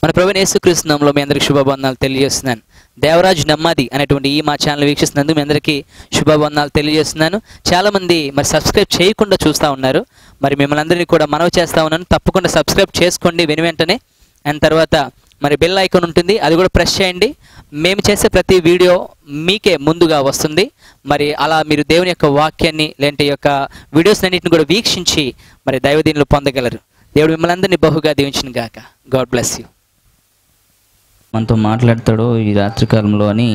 మన ప్రవీణ యేసుక్రీస్తునామంలో మీ అందరికి శుభబంధనాలు తెలియజేస్తున్నాను దేవరాజ్ నమ్మది అనేటువంటి ఈ మా ఛానల్ వీక్షిస్తున్నందుకు మీ అందరికీ శుభబంధనాలు తెలియజేస్తున్నాను చాలామంది మరి సబ్స్క్రైబ్ చేయకుండా చూస్తూ ఉన్నారు మరి మిమ్మల్ని అందరినీ కూడా మనవి చేస్తూ ఉన్నాను తప్పకుండా సబ్స్క్రైబ్ చేసుకోండి వెను వెంటనే అండ్ తర్వాత మరి బెల్ ఐకాన్ ఉంటుంది అది కూడా ప్రెస్ చేయండి మేము చేసే ప్రతి వీడియో మీకే ముందుగా వస్తుంది మరి అలా మీరు దేవుని యొక్క వాక్యాన్ని లేదంటే ఈ యొక్క వీడియోస్ అన్నింటిని కూడా వీక్షించి మరి దైవదీనులు పొందగలరు దేవుడు మిమ్మల్ని అందరినీ బహుగా దీవించిన గాక గాడ్ బ్లెస్ యూ మనతో మాట్లాడతాడో ఈ రాత్రికాలంలో అని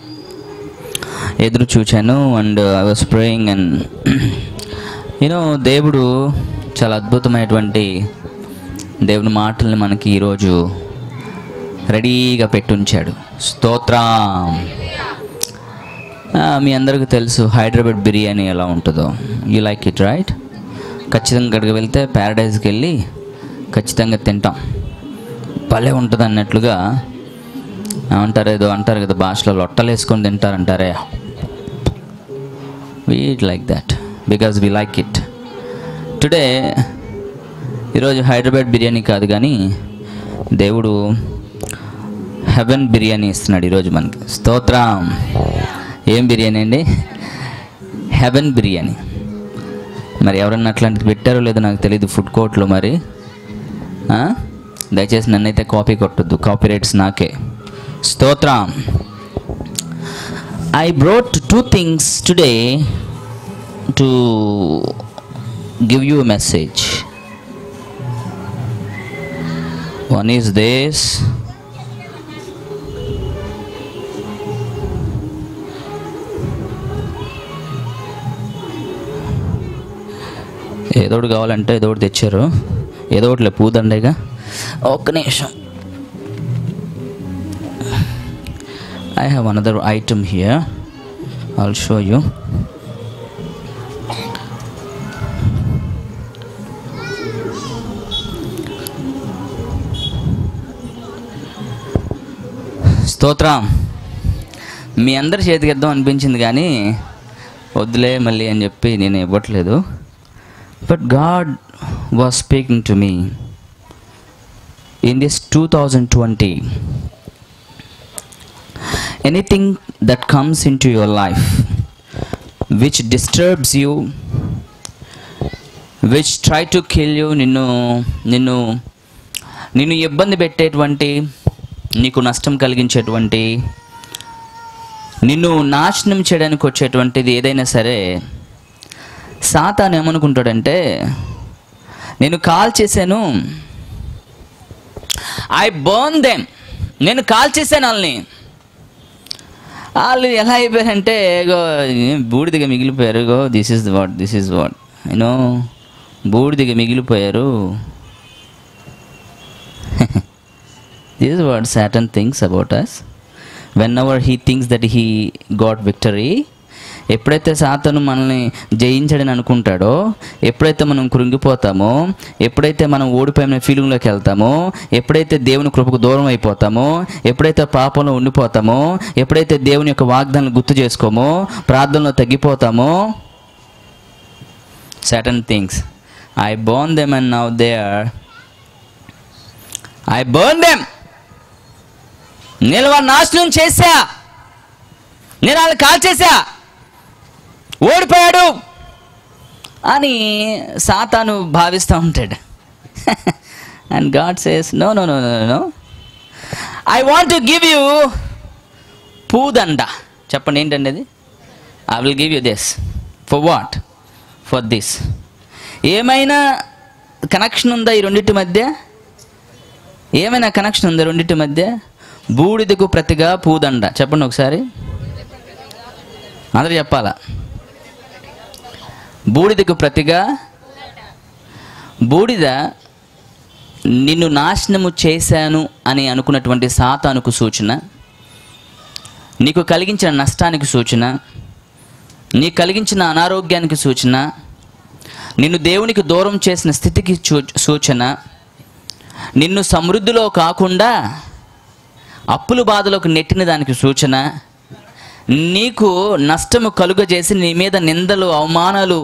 ఎదురు చూచాను and I was praying and you know దేవుడు చాలా అద్భుతమైనటువంటి దేవుని మాటల్ని మనకి ఈరోజు రెడీగా పెట్టుంచాడు స్తోత్రం ఆ, మీ అందరికీ తెలుసు హైదరాబాద్ బిర్యానీ ఎలా ఉంటుందో యూ లైక్ ఇట్ రైట్ ఖచ్చితంగా అక్కడికి వెళ్తే ప్యారడైజ్కి వెళ్ళి ఖచ్చితంగా తింటాం భలే ఉంటుంది అన్నట్లుగా ఏమంటారు ఏదో అంటారు కదా భాషలో లొట్టలు వేసుకొని తింటారంటారే we like that because we like it today ఈరోజు హైదరాబాద్ బిర్యానీ కాదు కానీ దేవుడు హెవెన్ బిర్యానీ ఇస్తున్నాడు ఈరోజు మనకి స్తోత్రం ఏం బిర్యానీ అండి హెవెన్ బిర్యానీ మరి ఎవరన్నా అట్లాంటిది పెట్టారో లేదో నాకు తెలియదు ఫుడ్ కోర్ట్లో మరి ఆ? దయచేసి నన్నైతే కాపీ కొట్టద్దు కాపీ రైట్స్ నాకే స్తోత్రం I brought two things today to give you message one is this ఏదో ఒకటి కావాలంటే ఏదో ఒకటి తెచ్చారు ఏదో ఒకటి పూదండేగా ఒక్క నిమిషం I have another item here I'll show you స్తోత్రం మీ అందరి చేతికి ఇద్దాం అనిపించింది కానీ వద్దులే మళ్ళీ అని చెప్పి నేను ఇవ్వట్లేదు but God was speaking to me in this two thousand twenty anything that comes into your life which disturbs you which try to kill you నిన్ను నిన్ను నిన్ను ఇబ్బంది పెట్టేటువంటి నీకు నష్టం కలిగించేటువంటి నిన్ను నాశనం చేయడానికి వచ్చేటువంటిది ఏదైనా సరే సాతాను ఏమనుకుంటాడంటే నేను కాల్ చేశాను ఐ బర్న్ దెమ్ నేను కాల్ చేశాను వాళ్ళని వాళ్ళు ఎలా అయిపోయారంటే గో బూడిదిగా మిగిలిపోయారు go this is what this is what you know బూడిదిగా మిగిలిపోయారు this is what Satan thinks about us whenever he thinks that he got victory ఎప్పుడైతే సాతను మనల్ని జయించడని అనుకుంటాడో ఎప్పుడైతే మనం కృంగిపోతామో ఎప్పుడైతే మనం ఓడిపోయిన ఫీలింగ్లోకి వెళ్తామో ఎప్పుడైతే దేవుని కృపకు దూరం అయిపోతామో ఎప్పుడైతే పాపంలో ఉండిపోతామో ఎప్పుడైతే దేవుని యొక్క వాగ్దానాలు గుర్తు చేసుకోమో ప్రార్థనలో తగ్గిపోతామో Satan thinks I born them and now they are I burn them నేను వాడిని నాశనం చేశా నేను వాళ్ళని కాల్ చేశా ఓడిపోయాడు అని సాతాను భావిస్తూ ఉంటాడు and God says no no no no no I want to give you పూదండ చెప్పండి ఏంటండి అది I will give you this for what for this ఏమైనా కనెక్షన్ ఉందా ఈ రెండింటి మధ్య ఏమైనా కనెక్షన్ ఉందా రెండింటి మధ్య బూడిదకు ప్రతిగా పూదండ చెప్పండి ఒకసారి అందరూ చెప్పాలా బూడిదకు ప్రతిగా బూడిద నిన్ను నాశనము చేశాను అని అనుకున్నటువంటి సాతానుకు సూచన నీకు కలిగించిన నష్టానికి సూచన నీకు కలిగించిన అనారోగ్యానికి సూచన నిన్ను దేవునికి దూరం చేసిన స్థితికి చూ- సూచన నిన్ను సమృద్ధిలో కాకుండా అప్పుల బాధలోకి నెట్టిన దానికి సూచన నీకు నష్టము కలుగజేసి నీ మీద నిందలు అవమానాలు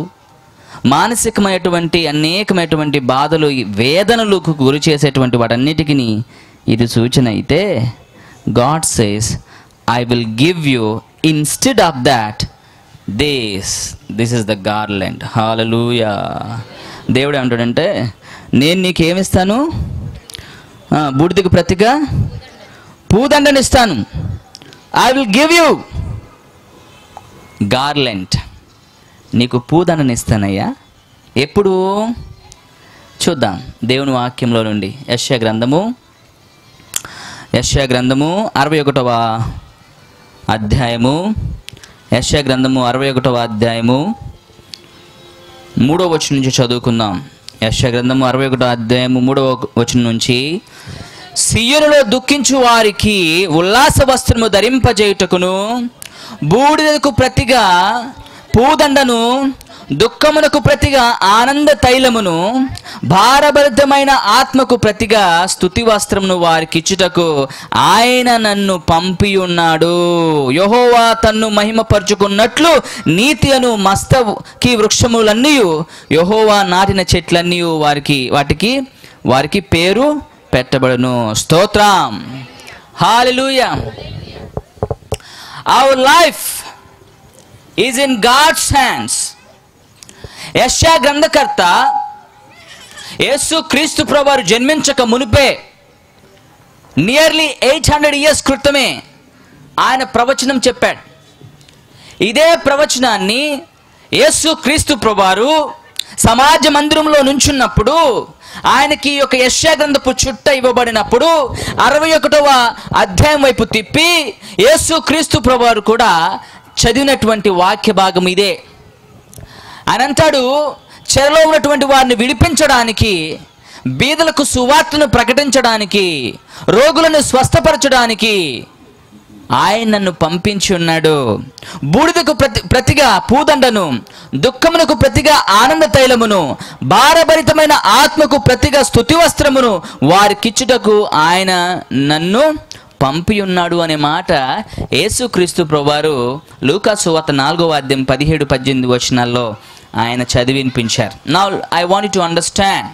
మానసికమైనటువంటి అనేకమైనటువంటి బాధలు ఈ వేదనలకు గురి చేసేటువంటి వాటన్నిటికీ ఇది సూచన అయితే God says I will give you instead of that this this is the garland hallelujah దేవుడు ఏమంటాడంటే నేను నీకేమిస్తాను ఆ, బూడిదకు ప్రతిగా పూదండనిస్తాను I will give you garland నీకు పూదండనిస్తానయ్యా ఎప్పుడు చూద్దాం దేవుని వాక్యంలో నుండి యశ్యా గ్రంథము యశ్యా గ్రంథము అరవై ఒకటవ అధ్యాయము యశ్యా గ్రంథము అరవై ఒకటవ అధ్యాయము మూడో వచనం నుంచి చదువుకుందాం యశ్యా గ్రంథము అరవై ఒకటో అధ్యాయము మూడవ వచనం నుంచి సియ్యులలో దుఃఖించు వారికి ఉల్లాస వస్త్రము ధరింపజేయుటకును బూడిదకు ప్రతిగా పూదండను దుఃఖమునకు ప్రతిగా ఆనంద తైలమును భారభరితమైన ఆత్మకు ప్రతిగా స్థుతి వస్త్రమును వారికి ఇచ్చుటకు ఆయన నన్ను పంపి ఉన్నాడు యహోవా తన్ను మహిమపరుచుకున్నట్లు నీతి అను మస్తకి వృక్షములన్నీ యహోవా నాటిన చెట్లన్నీ వారికి వాటికి వారికి పేరు పెట్టబడును స్తోత్రం hallelujah our life is in God's hands యశ్యా గ్రంథకర్త యేసు క్రీస్తు ప్రభువారు జన్మించక మునిపే నియర్లీ ఎయిట్ హండ్రెడ్ ఇయర్స్ క్రితమే ఆయన ప్రవచనం చెప్పాడు ఇదే ప్రవచనాన్ని యేసు క్రీస్తు ప్రభువారు సమాజ మందిరంలో నుంచున్నప్పుడు ఆయనకి ఒక యశ్యా గ్రంథపు చుట్ట ఇవ్వబడినప్పుడు అరవై ఒకటవ అధ్యాయం వైపు తిప్పి యేసు క్రీస్తు ప్రభువారు కూడా చదివినటువంటి వాక్య భాగం ఇదే ఆయన అంటాడు చెరలో ఉన్నటువంటి వారిని విడిపించడానికి బీదలకు సువార్తను ప్రకటించడానికి రోగులను స్వస్థపరచడానికి ఆయన నన్ను పంపించి ఉన్నాడు బూడిదకు ప్రతి ప్రతిగా పూదండను దుఃఖమునకు ప్రతిగా ఆనంద తైలమును భారభరితమైన ఆత్మకు ప్రతిగా స్థుతి వస్త్రమును వారికిచ్చుటకు ఆయన నన్ను పంపి ఉన్నాడు అనే మాట యేసుక్రీస్తు ప్రభువారు లూకా సువార్త నాలుగో అధ్యాయం పదిహేడు పద్దెనిమిది వచనాల్లో ఆయన చదివినిపించారు నా ఐ వాంట్ టు అండర్స్టాండ్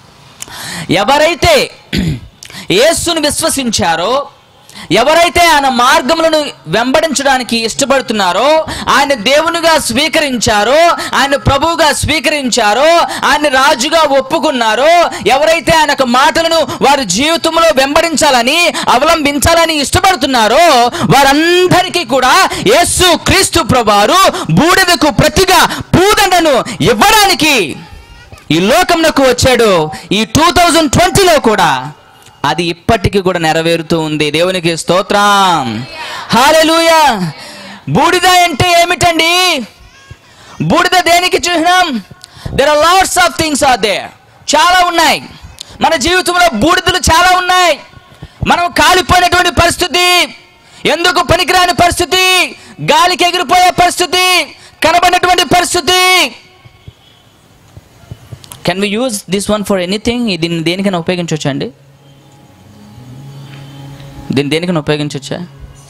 ఎవరైతే యేసును విశ్వసించారో ఎవరైతే ఆయన మార్గములను వెంబడించడానికి ఇష్టపడుతున్నారో ఆయన దేవునిగా స్వీకరించారో ఆయన ప్రభువుగా స్వీకరించారో ఆయన రాజుగా ఒప్పుకున్నారో ఎవరైతే ఆయన యొక్క మాటలను వారి జీవితంలో వెంబడించాలని అవలంబించాలని ఇష్టపడుతున్నారో వారందరికీ కూడా యేసు క్రీస్తు ప్రభువారు బూడిదకు ప్రతిగా పూదండను ఇవ్వడానికి ఈ లోకంలోకి వచ్చాడు ఈ టూ థౌజండ్ ట్వంటీలో కూడా అది ఇప్పటికీ కూడా నెరవేరుతూ ఉంది దేవునికి స్తోత్రం హాలెలూయా బూడిద అంటే ఏమిటండి బూడిద దేనికి చిహ్నం there are lots of things are they చాలా ఉన్నాయి మన జీవితంలో బూడిదలు చాలా ఉన్నాయి మనం కాలిపోయినటువంటి పరిస్థితి ఎందుకు పనికిరాని పరిస్థితి గాలికి ఎగిరిపోయే పరిస్థితి కనబడినటువంటి పరిస్థితి can we use this one for anything దీన్ని దేనికైనా ఉపయోగించవచ్చా అండి దీన్ని దేనికైనా ఉపయోగించవచ్చా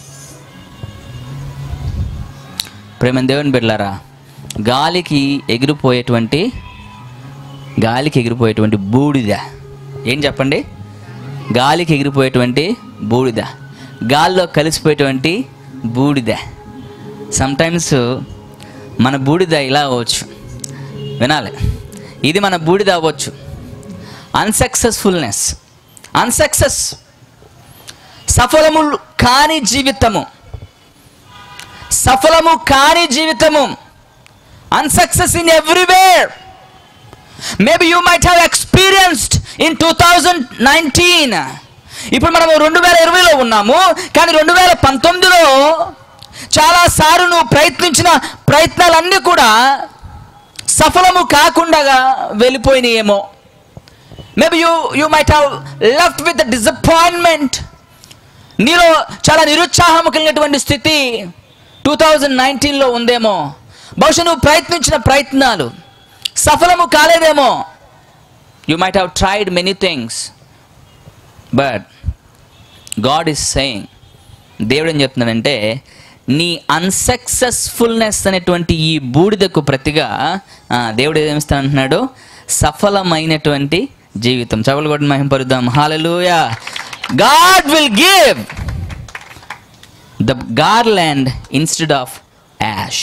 ప్రేమ దేవుని బిడ్డలారా గాలికి ఎగిరిపోయేటువంటి గాలికి ఎగిరిపోయేటువంటి బూడిద ఏం చెప్పండి గాలికి ఎగిరిపోయేటువంటి బూడిద గాల్లో కలిసిపోయేటువంటి బూడిద సమ్టైమ్స్ మన బూడిద ఇలా అవ్వచ్చు వినాలి ఇది మన బూడిద అవ్వచ్చు అన్సక్సెస్ఫుల్నెస్ అన్సక్సెస్ సఫలము కాని జీవితము సఫలము కాని జీవితము unsuccess in everywhere maybe you might have experienced in two thousand nineteen ఇప్పుడు మనము రెండు వేల ఇరవైలో ఉన్నాము కానీ రెండు వేల పంతొమ్మిదిలో చాలాసార్లు నువ్వు ప్రయత్నించిన ప్రయత్నాలన్నీ కూడా సఫలము కాకుండా వెళ్ళిపోయినాయేమో maybe you you might have left with disappointment నీలో చాలా నిరుత్సాహం కలిగినటువంటి స్థితి టూ థౌజండ్ నైన్టీన్లో ఉందేమో బహుశా నువ్వు ప్రయత్నించిన ప్రయత్నాలు సఫలము కాలేదేమో you might have tried many things but God is saying దేవుడు ఏం చెప్తున్నాడంటే నీ అన్సక్సెస్ఫుల్నెస్ అనేటువంటి ఈ బూడిదకు ప్రతిగా ఆ, దేవుడు ఏమిస్తానంటున్నాడు సఫలమైనటువంటి జీవితం చవలు కూడా మహింపరుద్దాం hallelujah God will give the garland instead of ash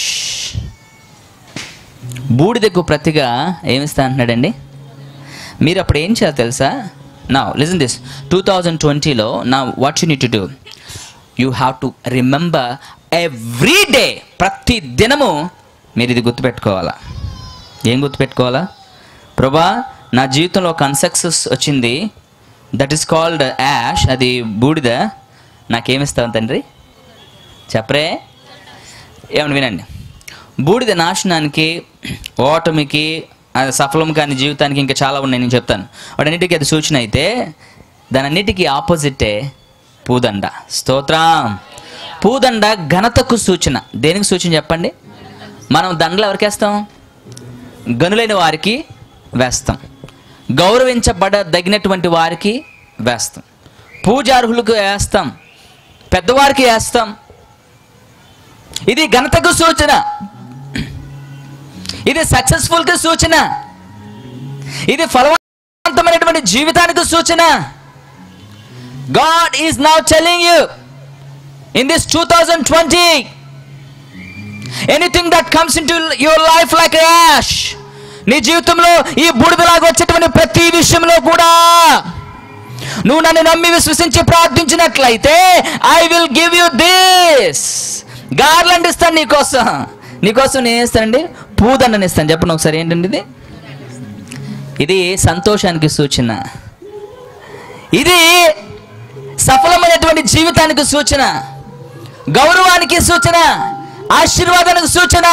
బూడిదకు ప్రతిగా ఏమిస్తా అంటున్నాడండి మీరు అప్పుడు ఏం చేయాలి తెలుసా నా లిజన్ దిస్ టూ థౌజండ్ ట్వంటీలో నా what you need to do you have to remember every day ప్రతి దినము మీరు ఇది గుర్తుపెట్టుకోవాలా ఏం గుర్తుపెట్టుకోవాలా ప్రభా నా జీవితంలో ఒక అన్సక్సెస్ వచ్చింది దట్ ఈస్ కాల్డ్ యాష్ అది బూడిద నాకేమిస్తావు తండ్రి చెప్పరే ఏమని వినండి బూడిద నాశనానికి ఓటమికి అది సఫలం కాని జీవితానికి ఇంకా చాలా ఉన్నాయి నేను చెప్తాను వాటన్నిటికీ అది సూచన అయితే దానన్నిటికీ ఆపోజిటే పూదండ స్తోత్రం పూదండ ఘనతకు సూచన దేనికి సూచన చెప్పండి మనం దండలు ఎవరికి వేస్తాం గనులైన వారికి వేస్తాం గౌరవించబడదగినటువంటి వారికి వేస్తాం పూజార్హులకు వేస్తాం పెద్దవారికి వేస్తాం ఇది ఘనతకు సూచన ఇది సక్సెస్ఫుల్కి సూచన ఇది ఫలవంతమైనటువంటి జీవితానికి సూచన God is now telling you in this two thousand twenty anything that comes into your life like ash నీ జీవితంలో ఈ బూడిదలాగా వచ్చేటువంటి ప్రతి విషయంలో కూడా నువ్వు నన్ను నమ్మి విశ్వసించి ప్రార్థించినట్లయితే I will give you this garland ఇస్తాను నీకోసం నీకోసం నేను ఇస్తానండి పూదండని ఇస్తాను చెప్పండి ఒకసారి ఏంటండి ఇది ఇది సంతోషానికి సూచన ఇది సఫలమైనటువంటి జీవితానికి సూచన గౌరవానికి సూచన ఆశీర్వాదానికి సూచన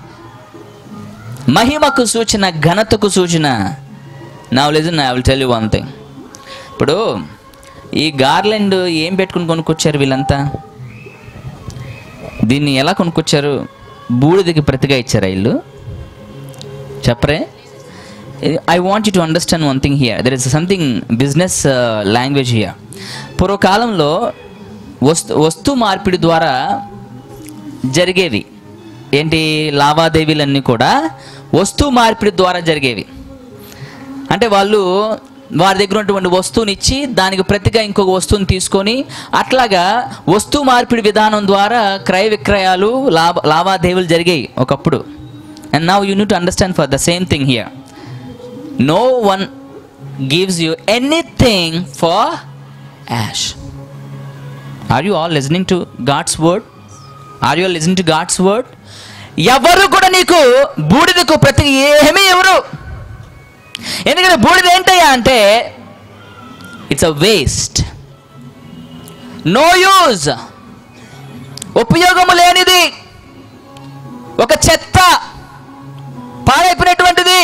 మహిమకు సూచన ఘనతకు సూచన నా listen I will tell you one thing ఇప్పుడు ఈ గార్లెండ్ ఏం పెట్టుకుని కొనుక్కొచ్చారు వీళ్ళంతా దీన్ని ఎలా కొనుక్కొచ్చారు బూడిదకి ప్రతిగా ఇచ్చారా ఇల్లు చెప్పరే I want you to understand one thing here there is something business language here పూర్వకాలంలో వస్తు వస్తు మార్పిడి ద్వారా జరిగేవి ఏంటి లావాదేవీలన్నీ కూడా వస్తు మార్పిడి ద్వారా జరిగేవి అంటే వాళ్ళు వారి దగ్గర ఉన్నటువంటి వస్తువుని ఇచ్చి దానికి ప్రతిగా ఇంకొక వస్తువుని తీసుకొని అట్లాగా వస్తు మార్పిడి విధానం ద్వారా క్రయ విక్రయాలు లాభ లావాదేవీలు జరిగాయి ఒకప్పుడు and now you need understand for the same thing here no one gives you anything for ash are you all listening to God's word are you listening to God's word ఎవరు కూడా నీకు బూడిదకు ప్రతి ఏమీ ఎవరు ఎందుకంటే బూడిద ఏంటయ్యా అంటే it's a waste no use ఉపయోగము లేనిది ఒక చెత్త పాడైపోయినటువంటిది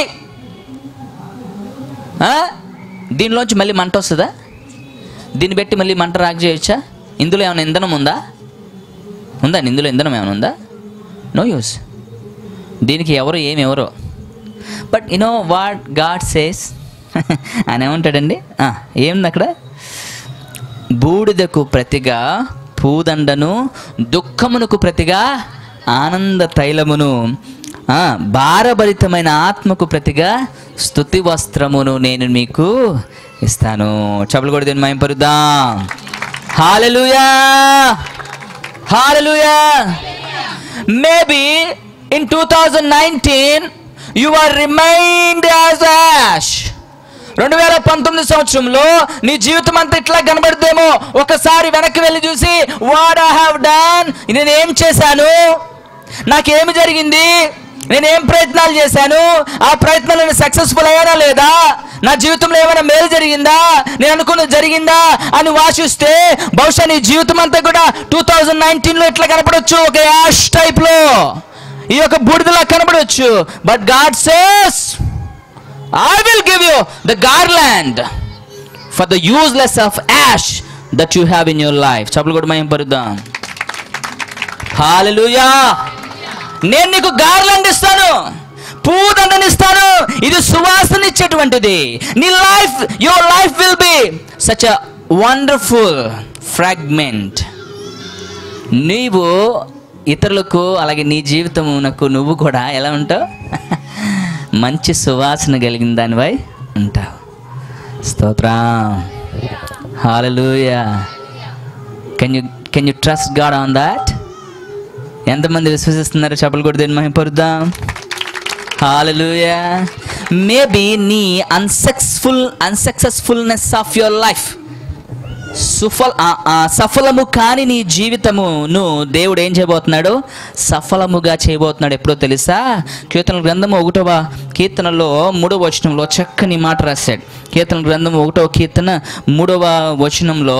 ఆ? దీనిలోంచి మళ్ళీ మంట వస్తుందా దీన్ని పెట్టి మళ్ళీ మంట రాక్ చేయొచ్చా ఇందులో ఏమైనా ఇంధనం ఉందా ఉందా ఇందులో ఇంధనం ఏమైనా ఉందా నో యూస్ దీనికి ఎవరు ఏమి ఎవరో but you know what God says ఆయన ఏమంటాడండి ఆ, ఏముంది అక్కడ బూడిదకు ప్రతిగా పూదండను దుఃఖమునకు ప్రతిగా ఆనంద తైలమును ఆ, భారభరితమైన ఆత్మకు ప్రతిగా స్తుతి వస్త్రమును నేను మీకు ఇస్తాను చెప్పులు కూడా దీన్ని మైంపరుద్దాం hallelujah hallelujah maybe in two thousand nineteen you are remind as ash రెండు వేల పంతొమ్మిది సంవత్సరంలో నీ జీవితం అంతా ఇట్లా కనబడుతుందేమో ఒకసారి వెనక్కి వెళ్ళి చూసి వాట్ ఐ హావ్ డన్ నేను ఏం చేశాను నాకేమి జరిగింది నేనేం ప్రయత్నాలు చేశాను ఆ ప్రయత్నాలు నేను సక్సెస్ఫుల్ అయ్యానా లేదా నా జీవితంలో ఏమైనా మేలు జరిగిందా నేను అనుకున్నది జరిగిందా అని వాసిస్తే బహుశా నీ జీవితం అంతా కూడా టూ థౌజండ్ నైన్టీన్లో ఇట్లా కనపడవచ్చు ఒక యాష్ టైప్లో ఈ యొక్క బూడిదలా కనబడవచ్చు but God says I will give you the garland for the useless of ash that you have in your life. చప్పులు కూడా మేము పరుద్దాం హాలెలూయా నేను నీకు గార్లాండ్ ఇస్తాను పూదండని ఇస్తాను ఇది సువాసన ఇచ్చేటువంటిది నీ life your life will be such a wonderful fragment నీవు ఇతరులకు అలాగే నీ జీవితమునకు నువ్వు కూడా ఎలా ఉంటావు మంచి సువాసన కలిగిన దానివై ఉంటావు స్తోత్రం hallelujah can you can you trust God on that ఎంతమంది విశ్వసిస్తున్నారు చెప్పలు కూడా దీన్ని మహిపరుద్దాం హాలూయా మేబీ నీ unsuccessful unsuccessfulness of your life సుఫల ఆ- ఆ సఫలము కాని నీ జీవితమును దేవుడు ఏం చేయబోతున్నాడు సఫలముగా చేయబోతున్నాడు ఎప్పుడో తెలుసా కీర్తన గ్రంథము ఒకటవ కీర్తనలో మూడవ వచనంలో చక్కని మాట రాశాడు కీర్తన గ్రంథం ఒకటవ కీర్తన మూడవ వచనంలో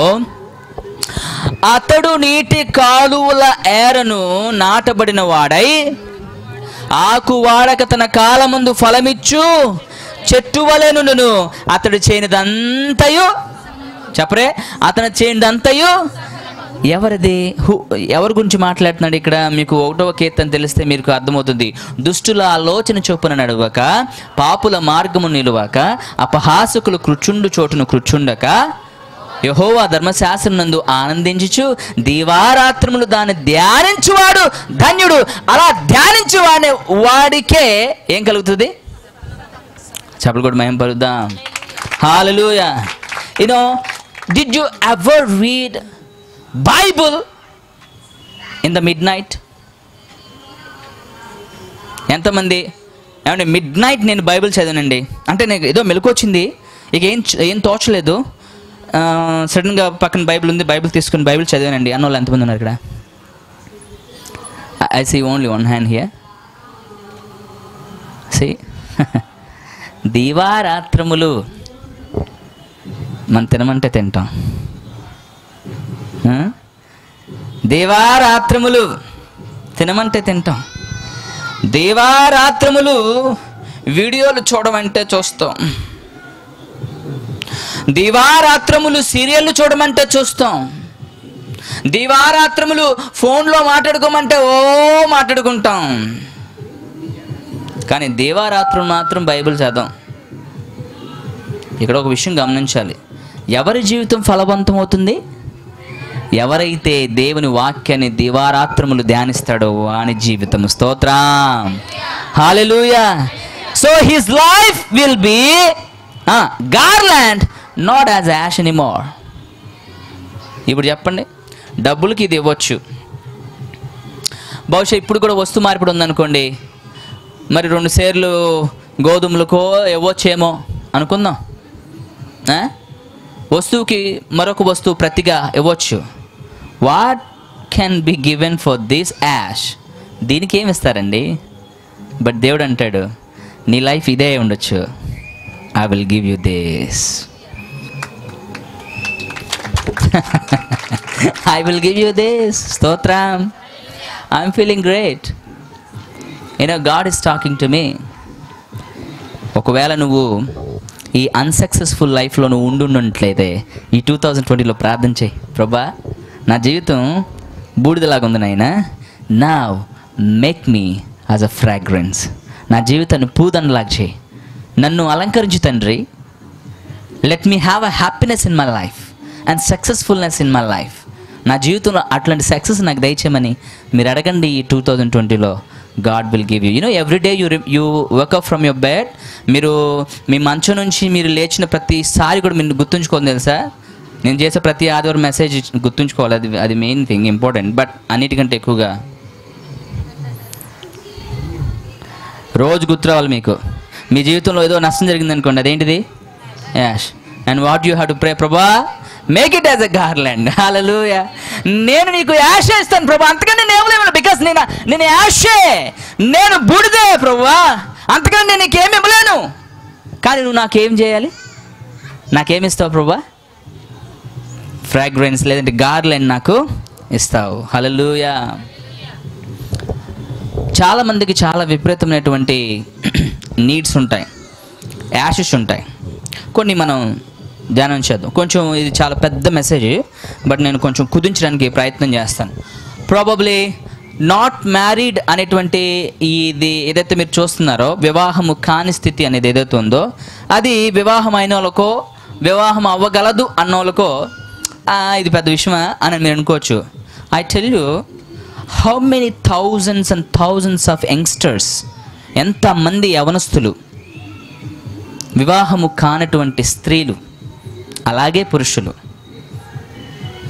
అతడు నీటి కాలువల ఏరను నాటబడిన వాడై ఆకు వాడక తన కాలముందు ఫలమిచ్చు చెట్టు వలెను అతడు చేయనిదంతయు చెప్పరే అతను చేయనిదంతయు ఎవరిది హు ఎవరి గురించి మాట్లాడుతున్నాడు ఇక్కడ మీకు ఒకటవ కీర్తన తెలిస్తే మీకు అర్థమవుతుంది దుష్టుల ఆలోచన చొప్పున నడవక పాపుల మార్గము నిలువక అపహాసకులు కృచుండు చోటును కృచుండక యహోవా ధర్మశాస్త్రం నందు ఆనందించుచు దీవారాత్రములు దాన్ని ధ్యానించువాడు ధన్యుడు అలా ధ్యానించు వాడి వాడికే ఏం కలుగుతుంది చెప్పలు కూడా మేము పలుద్దాం hallelujah you know did you ever read Bible in the midnight ఎంతమంది ఏమంటే మిడ్ నైట్ నేను బైబిల్ చదివానండి అంటే నాకు ఏదో మెలకు వచ్చింది ఇక ఏం ఏం తోచలేదు ఆ, సడన్గా పక్కన బైబిల్ ఉంది బైబిల్ తీసుకుని బైబిల్ చదివానండి అన్న వాళ్ళు ఎంతమంది ఉన్నారు ఇక్కడ I see only one hand here సి దీవారాత్రములు మనం తినమంటే తింటాం ఆ? దేవారాత్రములు తినమంటే తింటాం దేవారాత్రములు వీడియోలు చూడమంటే చూస్తాం దివారాత్రములు సీరియళ్ళు చూడమంటే చూస్తాం దివారాత్రములు ఫోన్లో మాట్లాడుకోమంటే ఓ మాట్లాడుకుంటాం కానీ దేవారాత్రం మాత్రం బైబిల్ చదవం ఇక్కడ ఒక విషయం గమనించాలి ఎవరి జీవితం ఫలవంతం అవుతుంది ఎవరైతే దేవుని వాక్యాన్ని దివారాత్రములు ధ్యానిస్తాడో వాని జీవితం స్తోత్రం hallelujah so his life will be garland not as ash anymore ఇప్పుడు చెప్పండి డబ్బులకి ఇది ఇవ్వచ్చు బహుశా ఇప్పుడు కూడా వస్తు మార్పిడి ఉందనుకోండి మరి రెండు సేర్లు గోధుమలకో ఇవ్వచ్చేమో అనుకుందాం ఆ? వస్తువుకి మరొక వస్తువు ప్రతిగా ఇవ్వచ్చు what can be given for this ash దీనికి ఏమి ఇస్తారండి బట్ దేవుడు అంటాడు నీ లైఫ్ ఇదే అయి ఉండొచ్చు I will give you this I will give you this స్తోత్రం I'm feeling great you know God is talking to me ఒకవేళ నువ్వు ఈ అన్సక్సెస్ఫుల్ లైఫ్లో నువ్వు ఉండుండట్లయితే ఈ టూ థౌజండ్ ట్వంటీలో ప్రార్థన చేయి ప్రభా నా జీవితం బూడిదలాగా ఉంది నాయన నా make me as a fragrance నా జీవితాన్ని పూదనలాగా చేయి నన్ను అలంకరించు తండ్రి let me have a happiness in my life and successfulness in my life నా జీవితంలో అట్లాంటి సక్సెస్ నాకు దయచేయమని మీరు అడగండి ఈ టూ థౌజండ్ ట్వంటీలో God will give you you know every day you you wake up from your bed మీరు మీ మంచం నుంచి మీరు లేచిన ప్రతిసారి కూడా మీరు గుర్తుంచుకోవాలి తెలుసా నేను చేసే ప్రతి ఆదివారం మెసేజ్ గుర్తుంచుకోవాలి అది అది మెయిన్ థింగ్ ఇంపార్టెంట్ బట్ అన్నిటికంటే ఎక్కువగా రోజు గుర్తు రావాలి మీకు మీ జీవితంలో ఏదో నష్టం జరిగింది అనుకోండి అదేంటిది ash and what you have to pray ప్రభా make it as a garland hallelujah నేను నీకు యాష్ ఇస్తాను ప్రభా అంతకని నేను ఏమలేము బికాస్ నేను నేను యాషే నేను బూడిదే ప్రభా అంతకని నేను నీకేమి ఇవ్వలేను కానీ నువ్వు నాకేం చేయాలి నాకేమి ఇస్తావు ప్రభా ఫ్రాగ్రెన్స్ లేదంటే గార్లాండ్ నాకు ఇస్తావు హల్లెలూయా చాలా మందికి చాలా విపరీతమైనటువంటి నీడ్స్ ఉంటాయి యాషెస్ ఉంటాయి కొన్ని మనం ధ్యానం చేద్దాం కొంచెం ఇది చాలా పెద్ద మెసేజ్ బట్ నేను కొంచెం కుదించడానికి ప్రయత్నం చేస్తాను ప్రాబబ్లీ నాట్ మ్యారీడ్ అనేటువంటి ఇది ఏదైతే మీరు చూస్తున్నారో వివాహము కాని స్థితి అనేది ఏదైతే ఉందో అది వివాహం అయిన వాళ్ళకో వివాహం అవ్వగలదు అన్న వాళ్ళకో "ఆ, ఇది పెద్ద విషయమా అని మీరు అనుకోవచ్చు I tell you how many thousands and thousands of youngsters ఎంతమంది యవనస్తులు వివాహము కానటువంటి స్త్రీలు అలాగే పురుషులు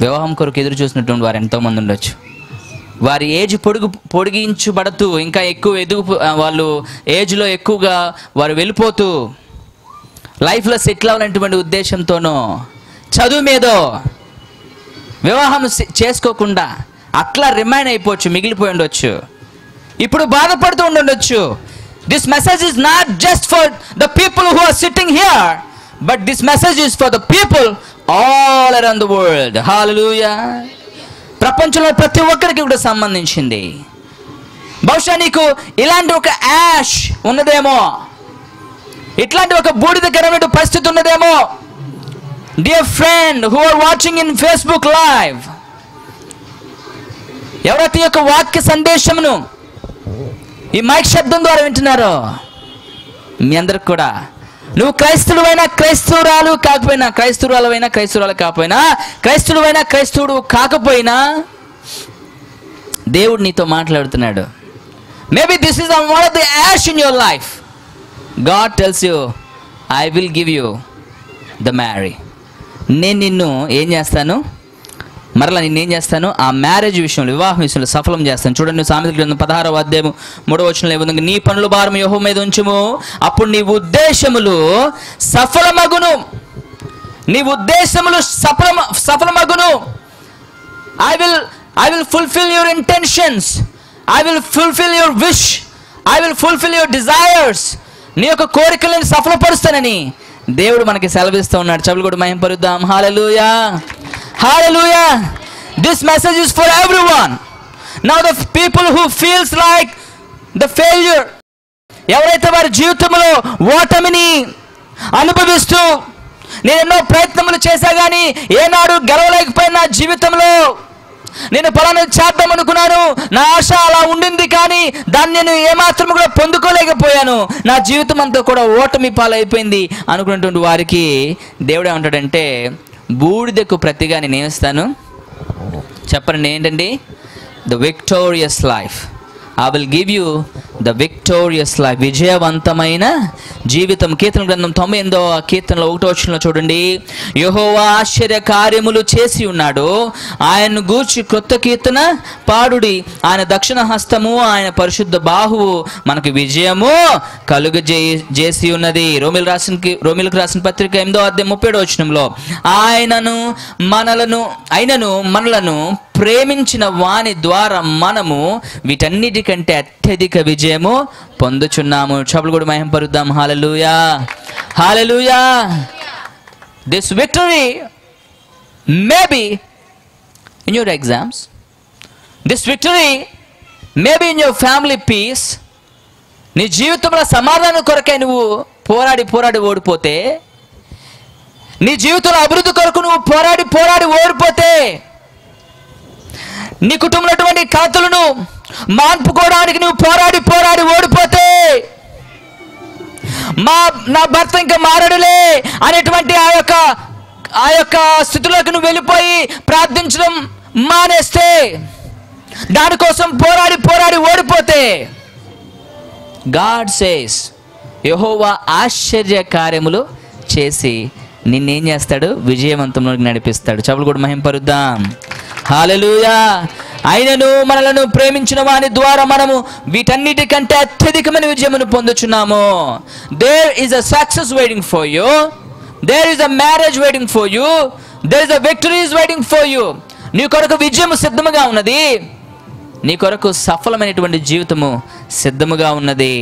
వివాహం కొరకు ఎదురు చూసినటువంటి వారు ఎంతోమంది ఉండొచ్చు వారి ఏజ్ పొడుగు పొడిగించబడుతూ ఇంకా ఎక్కువ ఎదుగు వాళ్ళు ఏజ్లో ఎక్కువగా వారు వెళ్ళిపోతూ లైఫ్లో సెటిల్ అవ్వాలనేటువంటి ఉద్దేశంతోనో చదువు మీదో వివాహం చే- చేసుకోకుండా అట్లా రిమైన్ అయిపోవచ్చు మిగిలిపోయి ఉండొచ్చు ఇప్పుడు బాధపడుతూ ఉండొచ్చు this message is not just for the people who are sitting here but this message is for the people all around the world hallelujah ప్రపంచంలో ప్రతి ఒక్కరికి కూడా సంబంధించింది బహుశా నీకు ఇలాంటి ఒక యాష్ ఉన్నదేమో ఇట్లాంటి ఒక బూడిదకరమైన పరిస్థితి ఉన్నదేమో dear friend who are watching in Facebook live ఎవరైతే ఈ యొక్క వాక్య సందేశమును ఈ మైక్ శబ్దం ద్వారా వింటున్నారో మీ అందరికి కూడా నువ్వు క్రైస్తవుడైనా క్రైస్తవురాలు కాకపోయినా క్రైస్తవురాలవైనా క్రైస్తవురాలు కాకపోయినా క్రైస్తవుడైనా క్రైస్తవుడు కాకపోయినా దేవుడు నీతో మాట్లాడుతున్నాడు maybe this is one of the ash in your life God tells you I will give you the marry నేను నిన్ను ఏం చేస్తాను మరలా నేనేం చేస్తాను ఆ మ్యారేజ్ విషయంలో వివాహం విషయంలో సఫలం చేస్తాను చూడండి సామెత గ్రంథం పదహారవ అధ్యాయం మూడవ వచనంలో ఏముంది నీ పనులు భారం యోహో మీద ఉంచుము అప్పుడు నీ ఉద్దేశములు సఫలమగును నీ ఉద్దేశములు సఫలమ సఫలమగును I will I will fulfil your intentions I will fulfil your wish I will fulfil your desires నీ యొక్క కోరికలను సఫలపరుస్తానని దేవుడు మనకి సెలవిస్తూ ఉన్నాడు చెవులు కూడా మహిం పరుద్దాం hallelujah hallelujah this message is for everyone now the people who feels like the failure ఎవరైతే వారి జీవితంలో ఓటమిని అనుభవిస్తూ నేను ఎన్నో ప్రయత్నములు చేశా కానీ ఏనాడు గెలవలేకపోయిన నా జీవితంలో నేను పలానా చేద్దాం అనుకున్నాను నా ఆశ అలా ఉండింది కానీ దాన్ని నేను ఏమాత్రం కూడా పొందుకోలేకపోయాను నా జీవితం అంతా కూడా ఓటమి పాలైపోయింది అనుకున్నటువంటి వారికి దేవుడు ఏమంటాడంటే బూడిదకు ప్రతిగా నేను ఏమిస్తాను చెప్పండి ఏంటండి the victorious life I will give you the victorious life విజయవంతమైన జీవితం కీర్తన గ్రంథం తొంభై ఎనిమిదో కీర్తనలో ఒకటో వచ్చిన చూడండి యహోవా ఆశ్చర్య కార్యములు చేసి ఉన్నాడు ఆయన్ను గూర్చి కొత్త కీర్తన పాడుడి ఆయన దక్షిణ హస్తము ఆయన పరిశుద్ధ బాహువు మనకు విజయము కలుగ చేసి ఉన్నది రోమిల్ రాసిన రోమిలకు రాసిన పత్రిక ఎనిమిదో అధ్యాయం ముప్పై వచనంలో ఆయనను మనలను అయినను మనలను ప్రేమించిన వాని ద్వారా మనము వీటన్నిటికంటే అత్యధిక విజయము పొందుచున్నాము చప్పులు కూడా మహిం పరుద్దాం hallelujah hallelujah this victory maybe in your exams this victory maybe in your family peace నీ జీవితంలో సమాధానం కొరకై నువ్వు పోరాడి పోరాడి ఓడిపోతే నీ జీవితంలో అభివృద్ధి కొరకు నువ్వు పోరాడి పోరాడి ఓడిపోతే నీ కుటుంబంలో ఉన్నటువంటి కథలను మాన్పుకోవడానికి నువ్వు పోరాడి పోరాడి ఓడిపోతే మా నా భర్త ఇంకా మారడులే అనేటువంటి ఆ యొక్క ఆ యొక్క స్థితిలోకి నువ్వు వెళ్ళిపోయి ప్రార్థించడం మానేస్తే దానికోసం పోరాడి పోరాడి ఓడిపోతే గాడ్ సేస్ యహోవా ఆశ్చర్య కార్యములు చేసి నిన్నేం చేస్తాడు విజయవంతంలోకి నడిపిస్తాడు చెవులు కూడా మహింపరుద్దాం హాలెలూయా ఆయనను మనలను ప్రేమించిన వాని ద్వారా మనము వీటన్నిటికంటే అత్యధికమైన విజయమును పొందుచున్నాము there is a success waiting for you there is a marriage waiting for you there is a victory is waiting for you నీ కొరకు విజయం సిద్ధముగా ఉన్నది నీ కొరకు సఫలమైనటువంటి జీవితము సిద్ధముగా ఉన్నది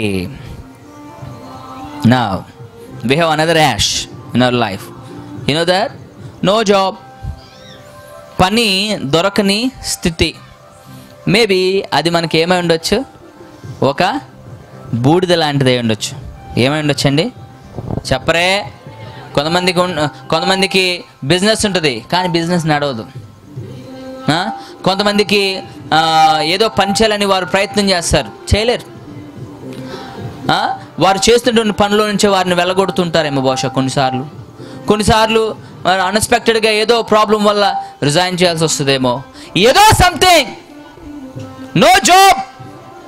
నా we have another ash in our life you know that no job పని దొరకని స్థితి మేబీ అది మనకి ఏమై ఉండొచ్చు ఒక బూడిద లాంటిది అయి ఉండొచ్చు ఏమై ఉండొచ్చు అండి చెప్పరే కొంతమందికి ఉన్- కొంతమందికి బిజినెస్ ఉంటుంది కానీ బిజినెస్ నడవదు ఆ? కొంతమందికి ఆ, ఏదో పని చేయాలని వారు ప్రయత్నం చేస్తారు చేయలేరు ఆ? వారు చేస్తున్నటువంటి పనిలో నుంచి వారిని వెళ్ళగొడుతుంటారేమో బహుశా కొన్నిసార్లు కొన్నిసార్లు అన్ఎక్స్పెక్టెడ్గా ఏదో ప్రాబ్లం వల్ల రిజైన్ చేయాల్సి వస్తుందేమో ఏదో something no job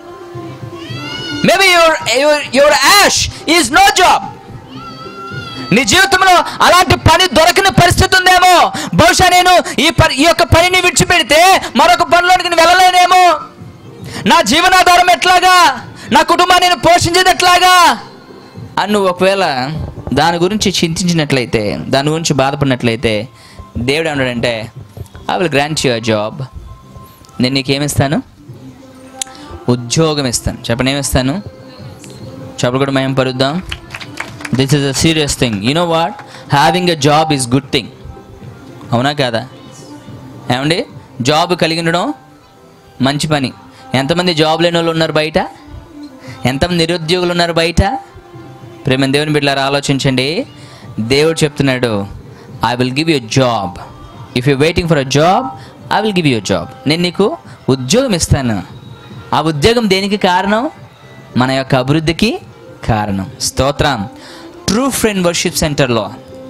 maybe your your your ash is no job నీ జీవితంలో అలాంటి పని దొరకని పరిస్థితి ఉందేమో బహుశా నేను ఈ పని ఈ యొక్క పనిని విడిచిపెడితే మరొక పనిలోనికి నేను వెళ్ళలేనేమో నా జీవనాధారం ఎట్లాగా నా కుటుంబాన్ని నేను పోషించేది ఎట్లాగా అని నువ్వు ఒకవేళ దాని గురించి చింతించినట్లయితే దాని గురించి బాధపడినట్లయితే దేవుడు ఏమన్నాడంటే I will grant your job నేను నీకేమిస్తాను ఉద్యోగం ఇస్తాను చెప్పండి ఏమిస్తాను చెప్పలు కూడా మేము పరుద్దాం this is a serious thing you know what having a job is good thing అవునా కాదా ఏమండి జాబ్ కలిగి ఉండడం మంచి పని ఎంతమంది జాబ్ లేని వాళ్ళు ఉన్నారు బయట ఎంతమంది నిరుద్యోగులు ఉన్నారు బయట ప్రేమ దేవుని బిడ్డలారా ఆలోచించండి దేవుడు చెప్తున్నాడు I will give you job if you waiting for a job I will give you job నేను నీకు ఉద్యోగం ఇస్తాను ఆ ఉద్యోగం దేనికి కారణం మన యొక్క అభివృద్ధికి కారణం స్తోత్రం ట్రూ ఫ్రెండ్ వర్షిప్ సెంటర్లో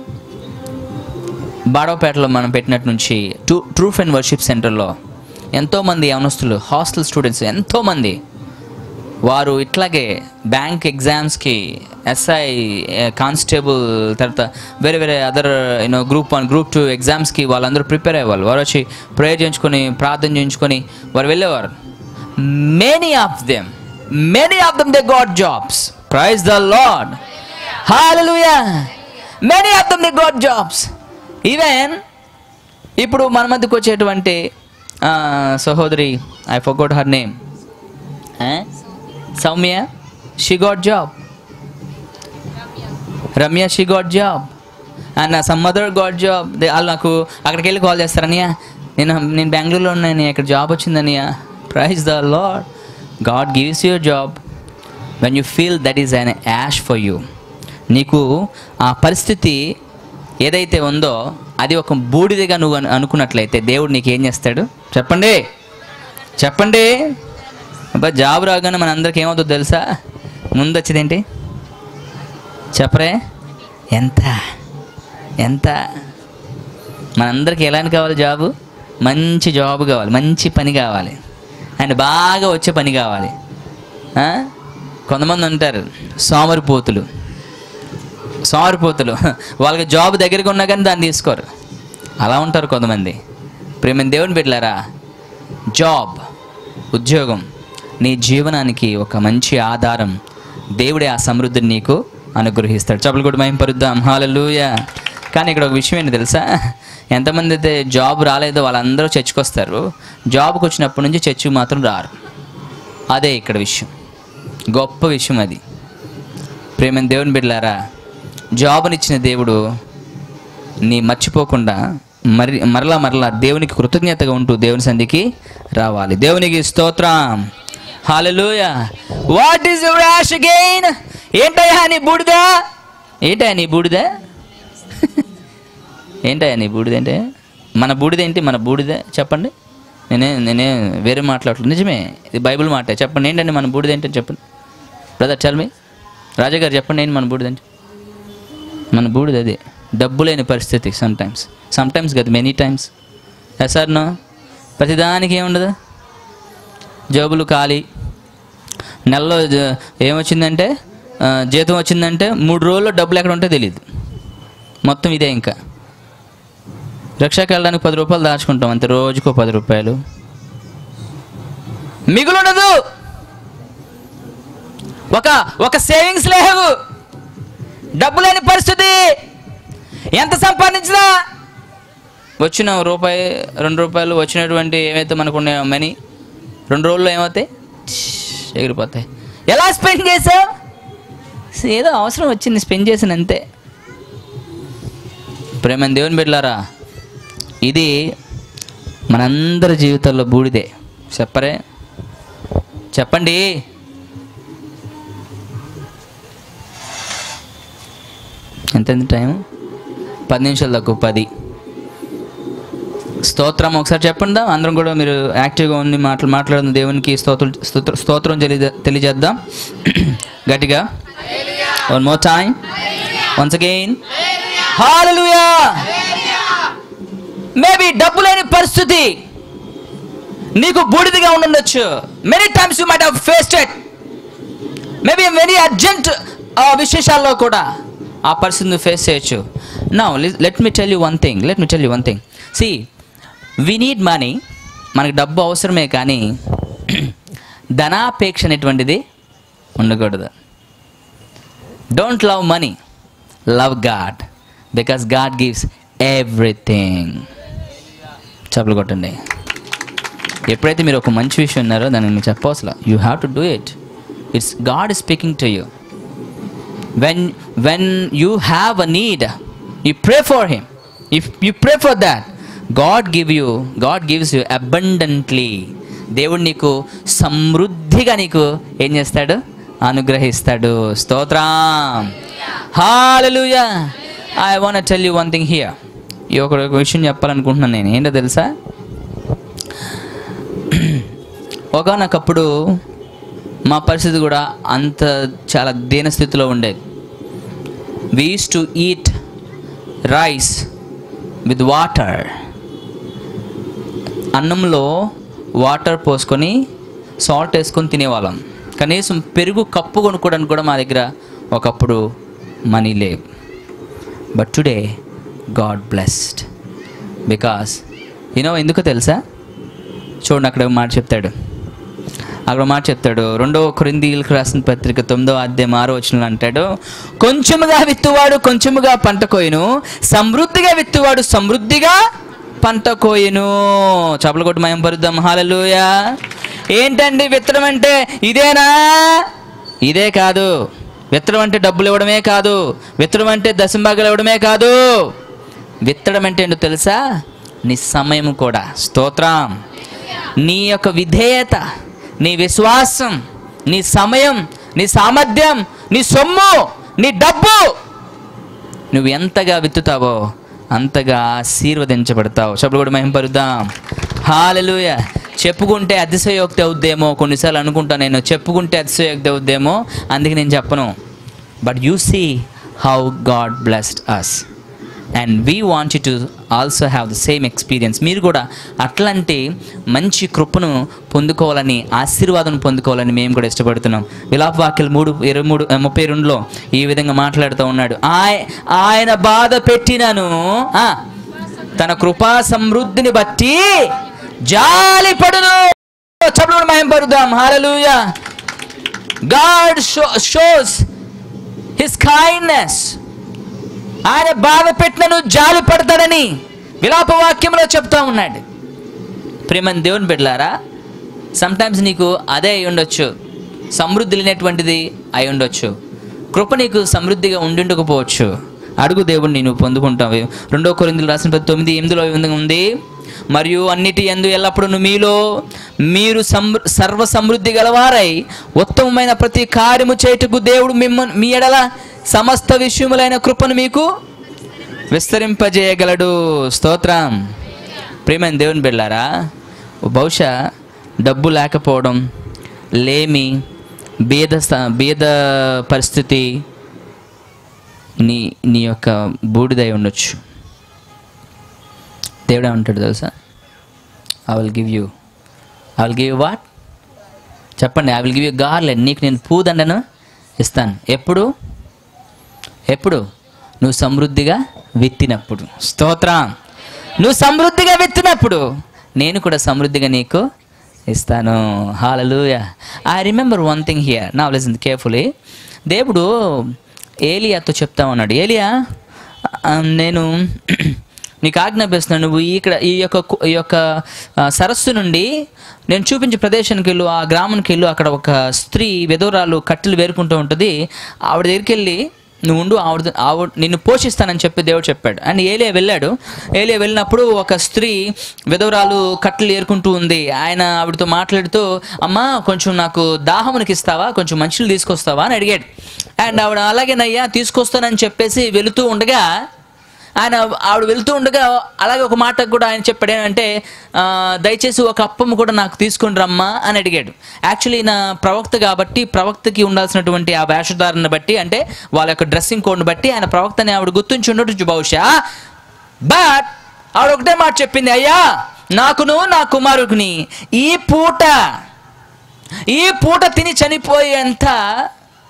బాడవపేటలో మనం పెట్టినట్టు నుంచి ట్రూ ట్రూ ఫ్రెండ్ వర్షిప్ సెంటర్లో ఎంతోమంది యవనస్తులు హాస్టల్ స్టూడెంట్స్ ఎంతోమంది వారు ఇట్లాగే బ్యాంక్ ఎగ్జామ్స్కి ఎస్ఐ కానిస్టేబుల్ తర్వాత వేరే వేరే other you know group one group two ఎగ్జామ్స్కి వాళ్ళందరూ ప్రిపేర్ అయ్యేవాళ్ళు వారు వచ్చి ప్రేయర్ చేయించుకొని ప్రార్థన చేయించుకొని వారు వెళ్ళేవారు many of them many of them they got jobs praise the Lord hallelujah many of them they got jobs even ఇప్పుడు మన మధ్యకు వచ్చేటువంటి ఆ, సహోదరి I forgot her name Soumya she got job Ramya she got job and some mother got job వాళ్ళు నాకు అక్కడికి వెళ్ళి కాల్ చేస్తారనియా నేను నేను బెంగళూరులో ఉన్నాను ఇక్కడ జాబ్ వచ్చిందనియా praise the Lord God gives your job when you feel that is an ash for you నీకు ఆ పరిస్థితి ఏదైతే ఉందో అది ఒక బూడిదగా నువ్వు అను- అనుకున్నట్లయితే దేవుడు నీకు ఏం చేస్తాడు చెప్పండి చెప్పండి అబ్బా జాబ్ రాగానే మన అందరికి ఏమవుతుందో తెలుసా ముందు వచ్చేదేంటి చెప్పరే ఎంత ఎంత మనందరికి ఎలాంటి కావాలి జాబు మంచి జాబ్ కావాలి మంచి పని కావాలి అండ్ బాగా వచ్చే పని కావాలి ఆ? కొంతమంది ఉంటారు సోమరిపోతులు సోమరిపోతులు వాళ్ళకి జాబ్ దగ్గరికి ఉన్నా కానీ దాన్ని తీసుకోరు అలా ఉంటారు కొంతమంది ప్రేమ దేవుని బిడ్డలారా జాబ్ ఉద్యోగం నీ జీవనానికి ఒక మంచి ఆధారం దేవుడే ఆ సమృద్ధిని నీకు అనుగ్రహిస్తాడు చెప్పులు కూడా మేము పరుద్దాం హాలూయ కానీ ఇక్కడ ఒక విషయం ఏంటి తెలుసా ఎంతమంది అయితే జాబ్ రాలేదో వాళ్ళందరూ చర్చకొస్తారు జాబ్కి వచ్చినప్పటి నుంచి చర్చికి మాత్రం రారు అదే ఇక్కడ విషయం గొప్ప విషయం అది ప్రేమ దేవుని బిడ్డలారా జాబ్నిచ్చిన దేవుడు నీ మర్చిపోకుండా మరి మరలా మరలా దేవునికి కృతజ్ఞతగా ఉంటూ దేవుని సంధికి రావాలి దేవునికి స్తోత్రం hallelujah what is your ash again ఏంటయ్యా నీ బూడిద ఏంటయ్యా నీ బూడిద ఏంటయ్యా నీ బూడిద అంటే మన బూడిద ఏంటి మన బూడిద చెప్పండి నేనే నేనే వేరే మాట్లాడలేదు నిజమే ఇది బైబిల్ మాట చెప్పండి ఏంటండి మన బూడిద ఏంటని చెప్పండి బ్రదర్ చల్ మీ రాజా గారు చెప్పండి ఏంటి మన బూడిద అంటే మన బూడిద అదే డబ్బు లేని పరిస్థితి సమ్ టైమ్స్ సమ్ టైమ్స్ కదా మెనీ టైమ్స్ ఎస్ఆర్ నో ప్రతిదానికి ఏముండదు జేబులు ఖాళీ నెలలో జ- ఏమొచ్చిందంటే ఆ, జీతం వచ్చిందంటే మూడు రోజుల్లో డబ్బులు ఎక్కడ ఉంటే తెలియదు మొత్తం ఇదే ఇంకా రిక్షాకి వెళ్ళడానికి పది రూపాయలు దాచుకుంటాం అంతే రోజుకో పది రూపాయలు మిగులుండదు ఒక ఒక సేవింగ్స్ లేవు డబ్బు లేని పరిస్థితి ఎంత సంపాదించినా వచ్చిన రూపాయి రెండు రూపాయలు వచ్చినటువంటి ఏవైతే మనకు ఉన్నాయో మనీ రెండు రోజుల్లో ఏమవుతాయి ఛ్, ఎగిరిపోతాయి ఎలా స్పెండ్ చేసావు ఏదో అవసరం వచ్చింది స్పెండ్ చేసిన అంతే ప్రేమ దేవుని బిడ్డలారా ఇది మనందరి జీవితాల్లో బూడిదే చెప్పరే చెప్పండి ఎంత టైం పది నిమిషాలు తక్కువ పది స్తోత్రం ఒకసారి చెప్పండి అందరం కూడా మీరు యాక్టివ్గా ఉండి మాటలు మాట్లాడుతున్న దేవునికి స్తోత్రం స్తోత్ర- స్తోత్రం తెలియ తెలియజేద్దాం గట్టిగా one more time once again hallelujah maybe డబ్బు లేని పరిస్థితి నీకు బూడిదిగా ఉండొచ్చు many times you might have faced it maybe very urgent విశేషాల్లో కూడా ఆ పరిస్థితి నువ్వు ఫేస్ చేయొచ్చు నా let me tell you one thing let me tell you one thing see we need money మనకు డబ్బు అవసరమే కానీ ధనాపేక్ష అనేటువంటిది ఉండకూడదు don't love money love God because God gives everything చెప్పులు కొట్టండి ఎప్పుడైతే మీరు ఒక మంచి విషయం ఉన్నారో దాన్ని మీరు చెప్పవసలా you have to do it it's God speaking to you when when you have a need you pray for him if you pray for that God give you God gives you abundantly దేవుడు నీకు సమృద్ధిగా నీకు ఏం చేస్తాడు అనుగ్రహిస్తాడు స్తోత్రం hallelujah I want tell you one thing here ఈ ఒక ఒక విషయం చెప్పాలనుకుంటున్నాను నేను ఏంటో తెలుసా ఒకనొకప్పుడు మా పరిస్థితి కూడా అంత చాలా దీన స్థితిలో ఉండేది we use to eat rice with water అన్నంలో వాటర్ పోసుకొని సాల్ట్ వేసుకొని తినేవాళ్ళం కనీసం పెరుగు కప్పు కొనుక్కోవడానికి కూడా మా దగ్గర ఒకప్పుడు మనీ లేవు but today God blessed because you know ఎందుకో తెలుసా చూడండి అక్కడ ఒక మాట చెప్తాడు అక్కడ ఒక మాట చెప్తాడు రెండో కొరిందీలకు రాసిన పత్రిక తొమ్మిదో అధ్యాయం ఆరో వచ్చిన అంటాడు కొంచెముగా విత్తువాడు కొంచెముగా పంట కోయను సమృద్ధిగా విత్తువాడు సమృద్ధిగా పంట కోయను చేపలు కొట్టి మయం పరుద్దాం హాలలుయా ఏంటండి విత్తనం అంటే ఇదేనా ఇదే కాదు విత్తనం అంటే డబ్బులు ఇవ్వడమే కాదు విత్తనం అంటే దశంభాగాలు ఇవ్వడమే కాదు విత్తడం అంటే ఏంటో తెలుసా నీ సమయం కూడా స్తోత్రం నీ యొక్క విధేయత నీ విశ్వాసం నీ సమయం నీ సామర్థ్యం నీ సొమ్ము నీ డబ్బు నువ్వు ఎంతగా విత్తుతావో అంతగా ఆశీర్వదించబడతావు చెప్పుడు కూడా మేము పరుద్దాం హాలలుయ చెప్పుకుంటే అతిశయోక్తి అవుద్దేమో కొన్నిసార్లు అనుకుంటా నేను చెప్పుకుంటే అతిశయోక్తి అవుద్దేమో అందుకే నేను చెప్పను but you see how God blessed us and we want to also have the same experience మీరు కూడా అట్లాంటి మంచి కృపను పొందుకోవాలని ఆశీర్వాదం పొందుకోవాలని మేము కూడా ఇష్టపడుతున్నాం విలాప వాక్యలు మూడు ఇరవై మూడు ఆ, ముప్పై రెండులో ఈ విధంగా మాట్లాడుతూ ఉన్నాడు ఆయ ఆయన బాధ పెట్టినను ఆ, తన కృపా సమృద్ధిని బట్టి జాలిపడును చెప్పడం మయం పరుద్దాం hallelujah God show shows his kindness ఆయన బాధ పెట్టినను జాలి పడతాడని విలాప వాక్యంలో చెప్తా ఉన్నాడు ప్రేమని దేవుని బిడ్డలారా సమ్టైమ్స్ నీకు అదే అయి ఉండొచ్చు సమృద్ధి లేనటువంటిది అయి ఉండొచ్చు కృప నీకు సమృద్ధిగా ఉండిండకపోవచ్చు అడుగు దేవుణ్ణి నువ్వు పొందుకుంటావు రెండో కొరిందులు రాసిన పది తొమ్మిది ఎనిమిదిలో ఈ విధంగా ఉంది మరియు అన్నిటి ఎందు ఎల్లప్పుడూ మీలో మీరు సమృ సర్వ సమృద్ధి గలవారై ఉత్తమమైన ప్రతి కార్యము చేయుటకు దేవుడు మిమ్మల్ని మీ ఎడల సమస్త విషయములైన కృపను మీకు విస్తరింపజేయగలడు స్తోత్రం ప్రేమైన దేవుని బిళ్ళారా బహుశా డబ్బు లేకపోవడం లేమి బీద స్థ- బీద పరిస్థితి నీ నీ యొక్క బూడిదై ఉండొచ్చు దేవుడే ఉంటాడు తెలుసా I will give you I will give you what చెప్పండి I will give you garland నీకు నేను పూదండను ఇస్తాను ఎప్పుడు ఎప్పుడు నువ్వు సమృద్ధిగా విత్తినప్పుడు స్తోత్రం నువ్వు సమృద్ధిగా విత్తినప్పుడు నేను కూడా సమృద్ధిగా నీకు ఇస్తాను hallelujah I remember one thing here నా లిసన్ కేర్ఫుల్లీ దేవుడు ఏలియాతో చెప్తా ఉన్నాడు ఏలియా ఆ, నేను నీకు ఆజ్ఞాపిస్తున్నాను నువ్వు ఇక్కడ ఈ యొక్క కు- ఈ యొక్క ఆ, సరస్సు నుండి నేను చూపించే ప్రదేశానికి వెళ్ళు ఆ గ్రామానికి వెళ్ళు అక్కడ ఒక స్త్రీ విధవరాలు కట్టెలు వేరుకుంటూ ఉంటుంది ఆవిడ దగ్గరికి వెళ్ళి నువ్వు ఉండు ఆవిడ ఆవిడ నిన్ను పోషిస్తానని చెప్పి దేవుడు చెప్పాడు అండ్ ఏలియా వెళ్ళాడు ఏలియా వెళ్ళినప్పుడు ఒక స్త్రీ విధవరాలు కట్టెలు ఏరుకుంటూ ఉంది ఆయన ఆవిడతో మాట్లాడుతూ అమ్మా కొంచెం నాకు దాహమునికి ఇస్తావా కొంచెం మంచులు తీసుకొస్తావా అని అడిగాడు అండ్ ఆవిడ అలాగేనయ్యా తీసుకొస్తానని చెప్పేసి వెళుతూ ఉండగా ఆయన ఆవిడ వెళ్తూ ఉండగా అలాగే ఒక మాట కూడా ఆయన చెప్పాడు ఏంటంటే ఆ, దయచేసి ఒక అప్పము కూడా నాకు తీసుకుని రమ్మా అని అడిగాడు యాక్చువల్లీ నా ప్రవక్త కాబట్టి ప్రవక్తకి ఉండాల్సినటువంటి ఆ వేషధారణ బట్టి అంటే వాళ్ళ యొక్క డ్రెస్సింగ్ కోడ్ని బట్టి ఆయన ప్రవక్తని ఆవిడ గుర్తుంచి ఉండొచ్చు బహుశా బట్ ఆవిడ ఒకటే మాట చెప్పింది అయ్యా నాకును నా కుమారుడిని ఈ పూట ఈ పూట తిని చనిపోయేంత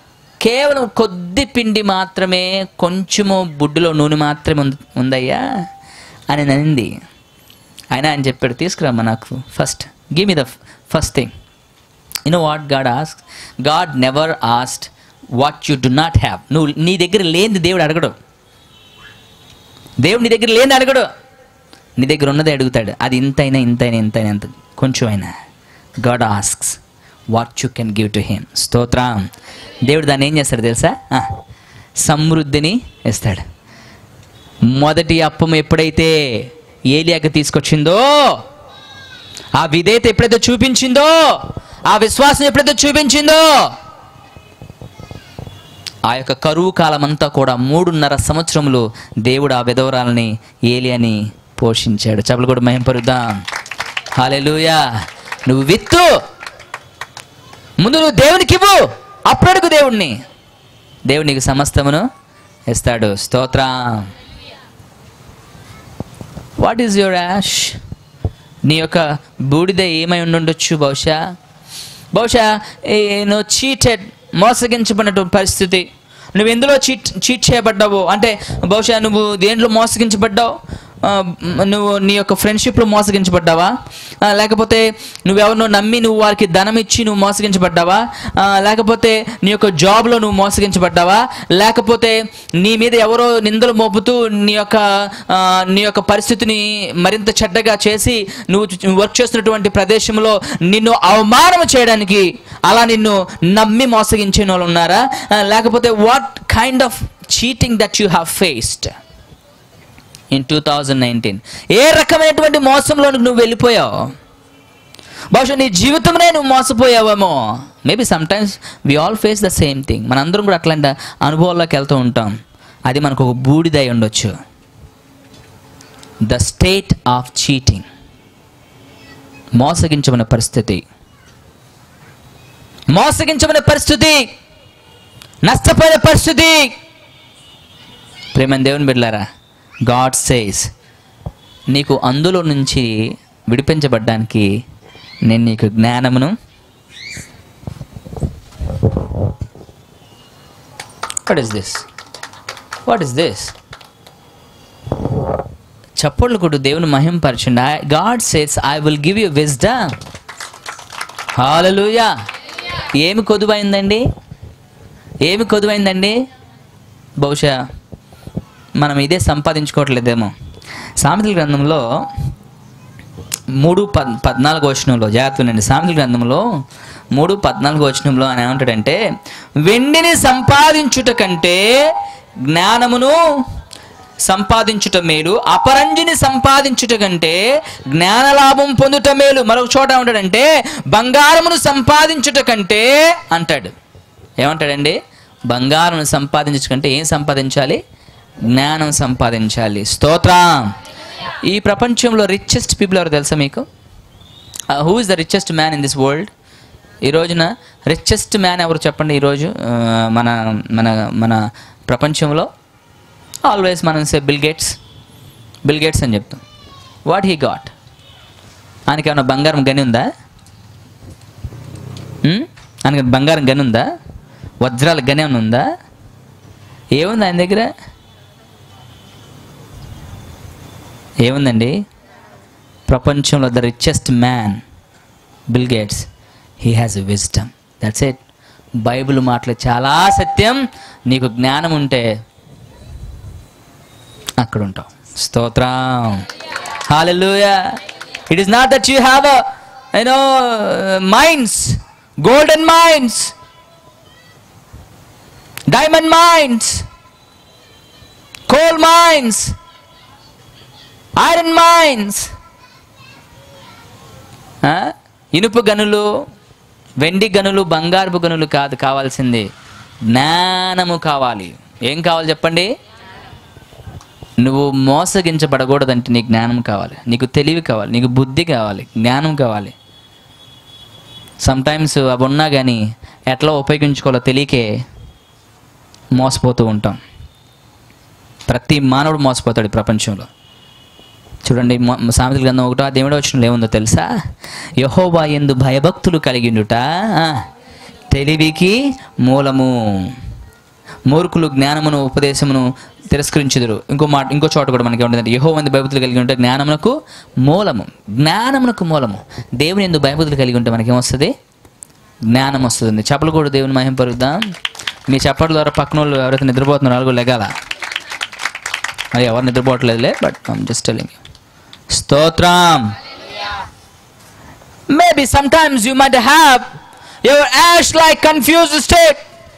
కేవలం కొద్ది పిండి మాత్రమే కొంచెము బుడ్డులో నూనె మాత్రమే ఉంది- ఉందయ్యా అని అనింది ఆయన ఆయన చెప్పాడు తీసుకురమ్మా నాకు first give me the first thing you know what God ask God never asked what you do not have నువ్వు నీ దగ్గర లేనిది దేవుడు అడగడు దేవుడు నీ దగ్గర లేని అడగడు నీ దగ్గర ఉన్నది అడుగుతాడు అది ఇంతైనా ఇంతైనా ఇంతైనా ఎంత కొంచెం అయినా God asks what you can give to him స్తోత్రం దేవుడు దాన్ని ఏం చేస్తాడు తెలుసా ఆ, సమృద్ధిని ఇస్తాడు మొదటి అప్పం ఎప్పుడైతే ఏలియాకి తీసుకొచ్చిందో ఆ విధేయత ఎప్పుడైతే చూపించిందో ఆ విశ్వాసం ఎప్పుడైతే చూపించిందో ఆ యొక్క కరువు కాలం అంతా కూడా మూడున్నర సంవత్సరములు దేవుడు ఆ విధవరాలని ఏలియాని పోషించాడు చెప్పలు కూడా మహింపరుద్దాం హాలెలూయా నువ్వు విత్తు ముందు నువ్వు దేవునికి ఇవ్వు అప్పుడు అడుగు దేవుణ్ణి దేవుడు నీకు సమస్తమును ఇస్తాడు స్తోత్రం వాట్ ఈజ్ యువర్ యాష్ నీ యొక్క బూడిద ఏమై ఉండుండొచ్చు బహుశా బహుశా ఏ, నువ్వు చీటెడ్ మోసగించబడినటువంటి పరిస్థితి నువ్వు ఎందులో చీట్ చీట్ చేయబడ్డావు అంటే బహుశా నువ్వు దేంట్లో మోసగించబడ్డావు ఆ, నువ్వు నీ యొక్క ఫ్రెండ్షిప్లో మోసగించబడ్డావా ఆ, లేకపోతే నువ్వెవరినో నమ్మి నువ్వు వారికి ధనం ఇచ్చి నువ్వు మోసగించబడ్డావా ఆ, లేకపోతే నీ యొక్క జాబ్లో నువ్వు మోసగించబడ్డావా లేకపోతే నీ మీద ఎవరో నిందలు మోపుతూ నీ యొక్క ఆ, నీ యొక్క పరిస్థితిని మరింత చెడ్డగా చేసి నువ్వు వర్క్ చేస్తున్నటువంటి ప్రదేశంలో నిన్ను అవమానం చేయడానికి అలా నిన్ను నమ్మి మోసగించిన వాళ్ళు ఉన్నారా ఆ, లేకపోతే what kind of cheating that you have faced in two thousand nineteen ఏ రకమైనటువంటి మోసంలోనికి నువ్వు వెళ్ళిపోయావు బహుశా నీ జీవితంలో నువ్వు మోసపోయావేమో maybe sometimes we all face the same thing మనందరం కూడా అట్లాంటి అనుభవాల్లోకి వెళ్తూ ఉంటాం అది మనకు ఒక బూడిదై ఉండొచ్చు ద స్టేట్ ఆఫ్ చీటింగ్ మోసగించబడిన పరిస్థితి మోసగించబడిన పరిస్థితి నష్టపోయిన పరిస్థితి ప్రేమ దేవుని బిడ్డారా గాడ్ సేస్ నీకు అందులో నుంచి విడిపించబడ్డానికి నేను నీకు జ్ఞానమును what is this what is this చప్పట్లు కూడా దేవుని మహింపరచండి God says I will give you wisdom hallelujah ఏమి కొదువైందండి ఏమి కొదువైందండి బహుశా మనం ఇదే సంపాదించుకోవట్లేదేమో సామెతల గ్రంథంలో మూడు పద్ పద్నాలుగు వచనంలో జాగ్రత్తనండి సామెతల గ్రంథంలో మూడు పద్నాలుగు వచనంలో ఆయన ఏమంటాడంటే వెండిని సంపాదించుట కంటే జ్ఞానమును సంపాదించుట మేలు అపరంజిని సంపాదించుట కంటే జ్ఞానలాభం పొందుట మేలు మరొక చోట ఏమంటాడంటే బంగారమును సంపాదించుట కంటే అంటాడు ఏమంటాడండి బంగారం సంపాదించు కంటే ఏం సంపాదించాలి జ్ఞానం సంపాదించాలి స్తోత్రం ఈ ప్రపంచంలో రిచెస్ట్ పీపుల్ ఎవరు తెలుసా మీకు who is the richest man in this world ఈ రోజున రిచెస్ట్ మ్యాన్ ఎవరు చెప్పండి ఈరోజు ఆ, మన మన మన ప్రపంచంలో ఆల్వేస్ మనం say Bill Gates Bill Gates అని చెప్తాం వాట్ హీ గాట్ ఆయనకి ఏమైనా బంగారం గని ఉందా ఉమ్? ఆయనకి బంగారం గని ఉందా వజ్రాల గని ఏమైనా ఉందా ఏముంది ఆయన దగ్గర ఏముందండి ప్రపంచంలో the richest man Bill Gates he has a wisdom that's it Bible మాటలు చాలా సత్యం నీకు జ్ఞానం ఉంటే అక్కడ ఉంటావు స్తోత్రం hallelujah it is not that you have you know mines golden mines diamond mines coal mines iron mines ఇనుపు గనులు వెండి గనులు బంగారపు గనులు కాదు కావాల్సింది జ్ఞానము కావాలి ఏం కావాలి చెప్పండి నువ్వు మోసగించబడకూడదంటే నీకు జ్ఞానం కావాలి నీకు తెలివి కావాలి నీకు బుద్ధి కావాలి జ్ఞానం కావాలి సమ్టైమ్స్ అవి ఉన్నా కానీ ఎట్లా ఉపయోగించుకోవాలో తెలియకే మోసపోతూ ఉంటాం ప్రతి మానవుడు మోసపోతాడు ఈ ప్రపంచంలో చూడండి మొ- సామెతల గ్రంథం ఒకటో దేవుడు వచ్చిన ఏముందో తెలుసా యహోవా ఎందు భయభక్తులు కలిగిండుట ఆ, తెలివికి మూలము మూర్ఖులు జ్ఞానమును ఉపదేశమును తిరస్కరించుదురు ఇంకో మాట ఇంకో చోట కూడా మనకి ఉంటుంది యహో మంది భయభక్తులు కలిగి ఉంటే జ్ఞానమునకు మూలము జ్ఞానమునకు మూలము దేవుని ఎందుకు భయభక్తులు కలిగి ఉంటే మనకేమొస్తుంది జ్ఞానం వస్తుంది చెప్పలు కూడా దేవుని మహిమ పరుగుదాం మీ చెప్పల ద్వారా పక్కన వాళ్ళు ఎవరైతే నిద్రపోతున్నారో వాళ్ళు కూడా లెగాల మరి ఎవరు నిద్రపోవట్లేదులే బట్ జస్ట్ టెలింగ్ స్తోత్రం maybe sometimes you might have your ash like confuse state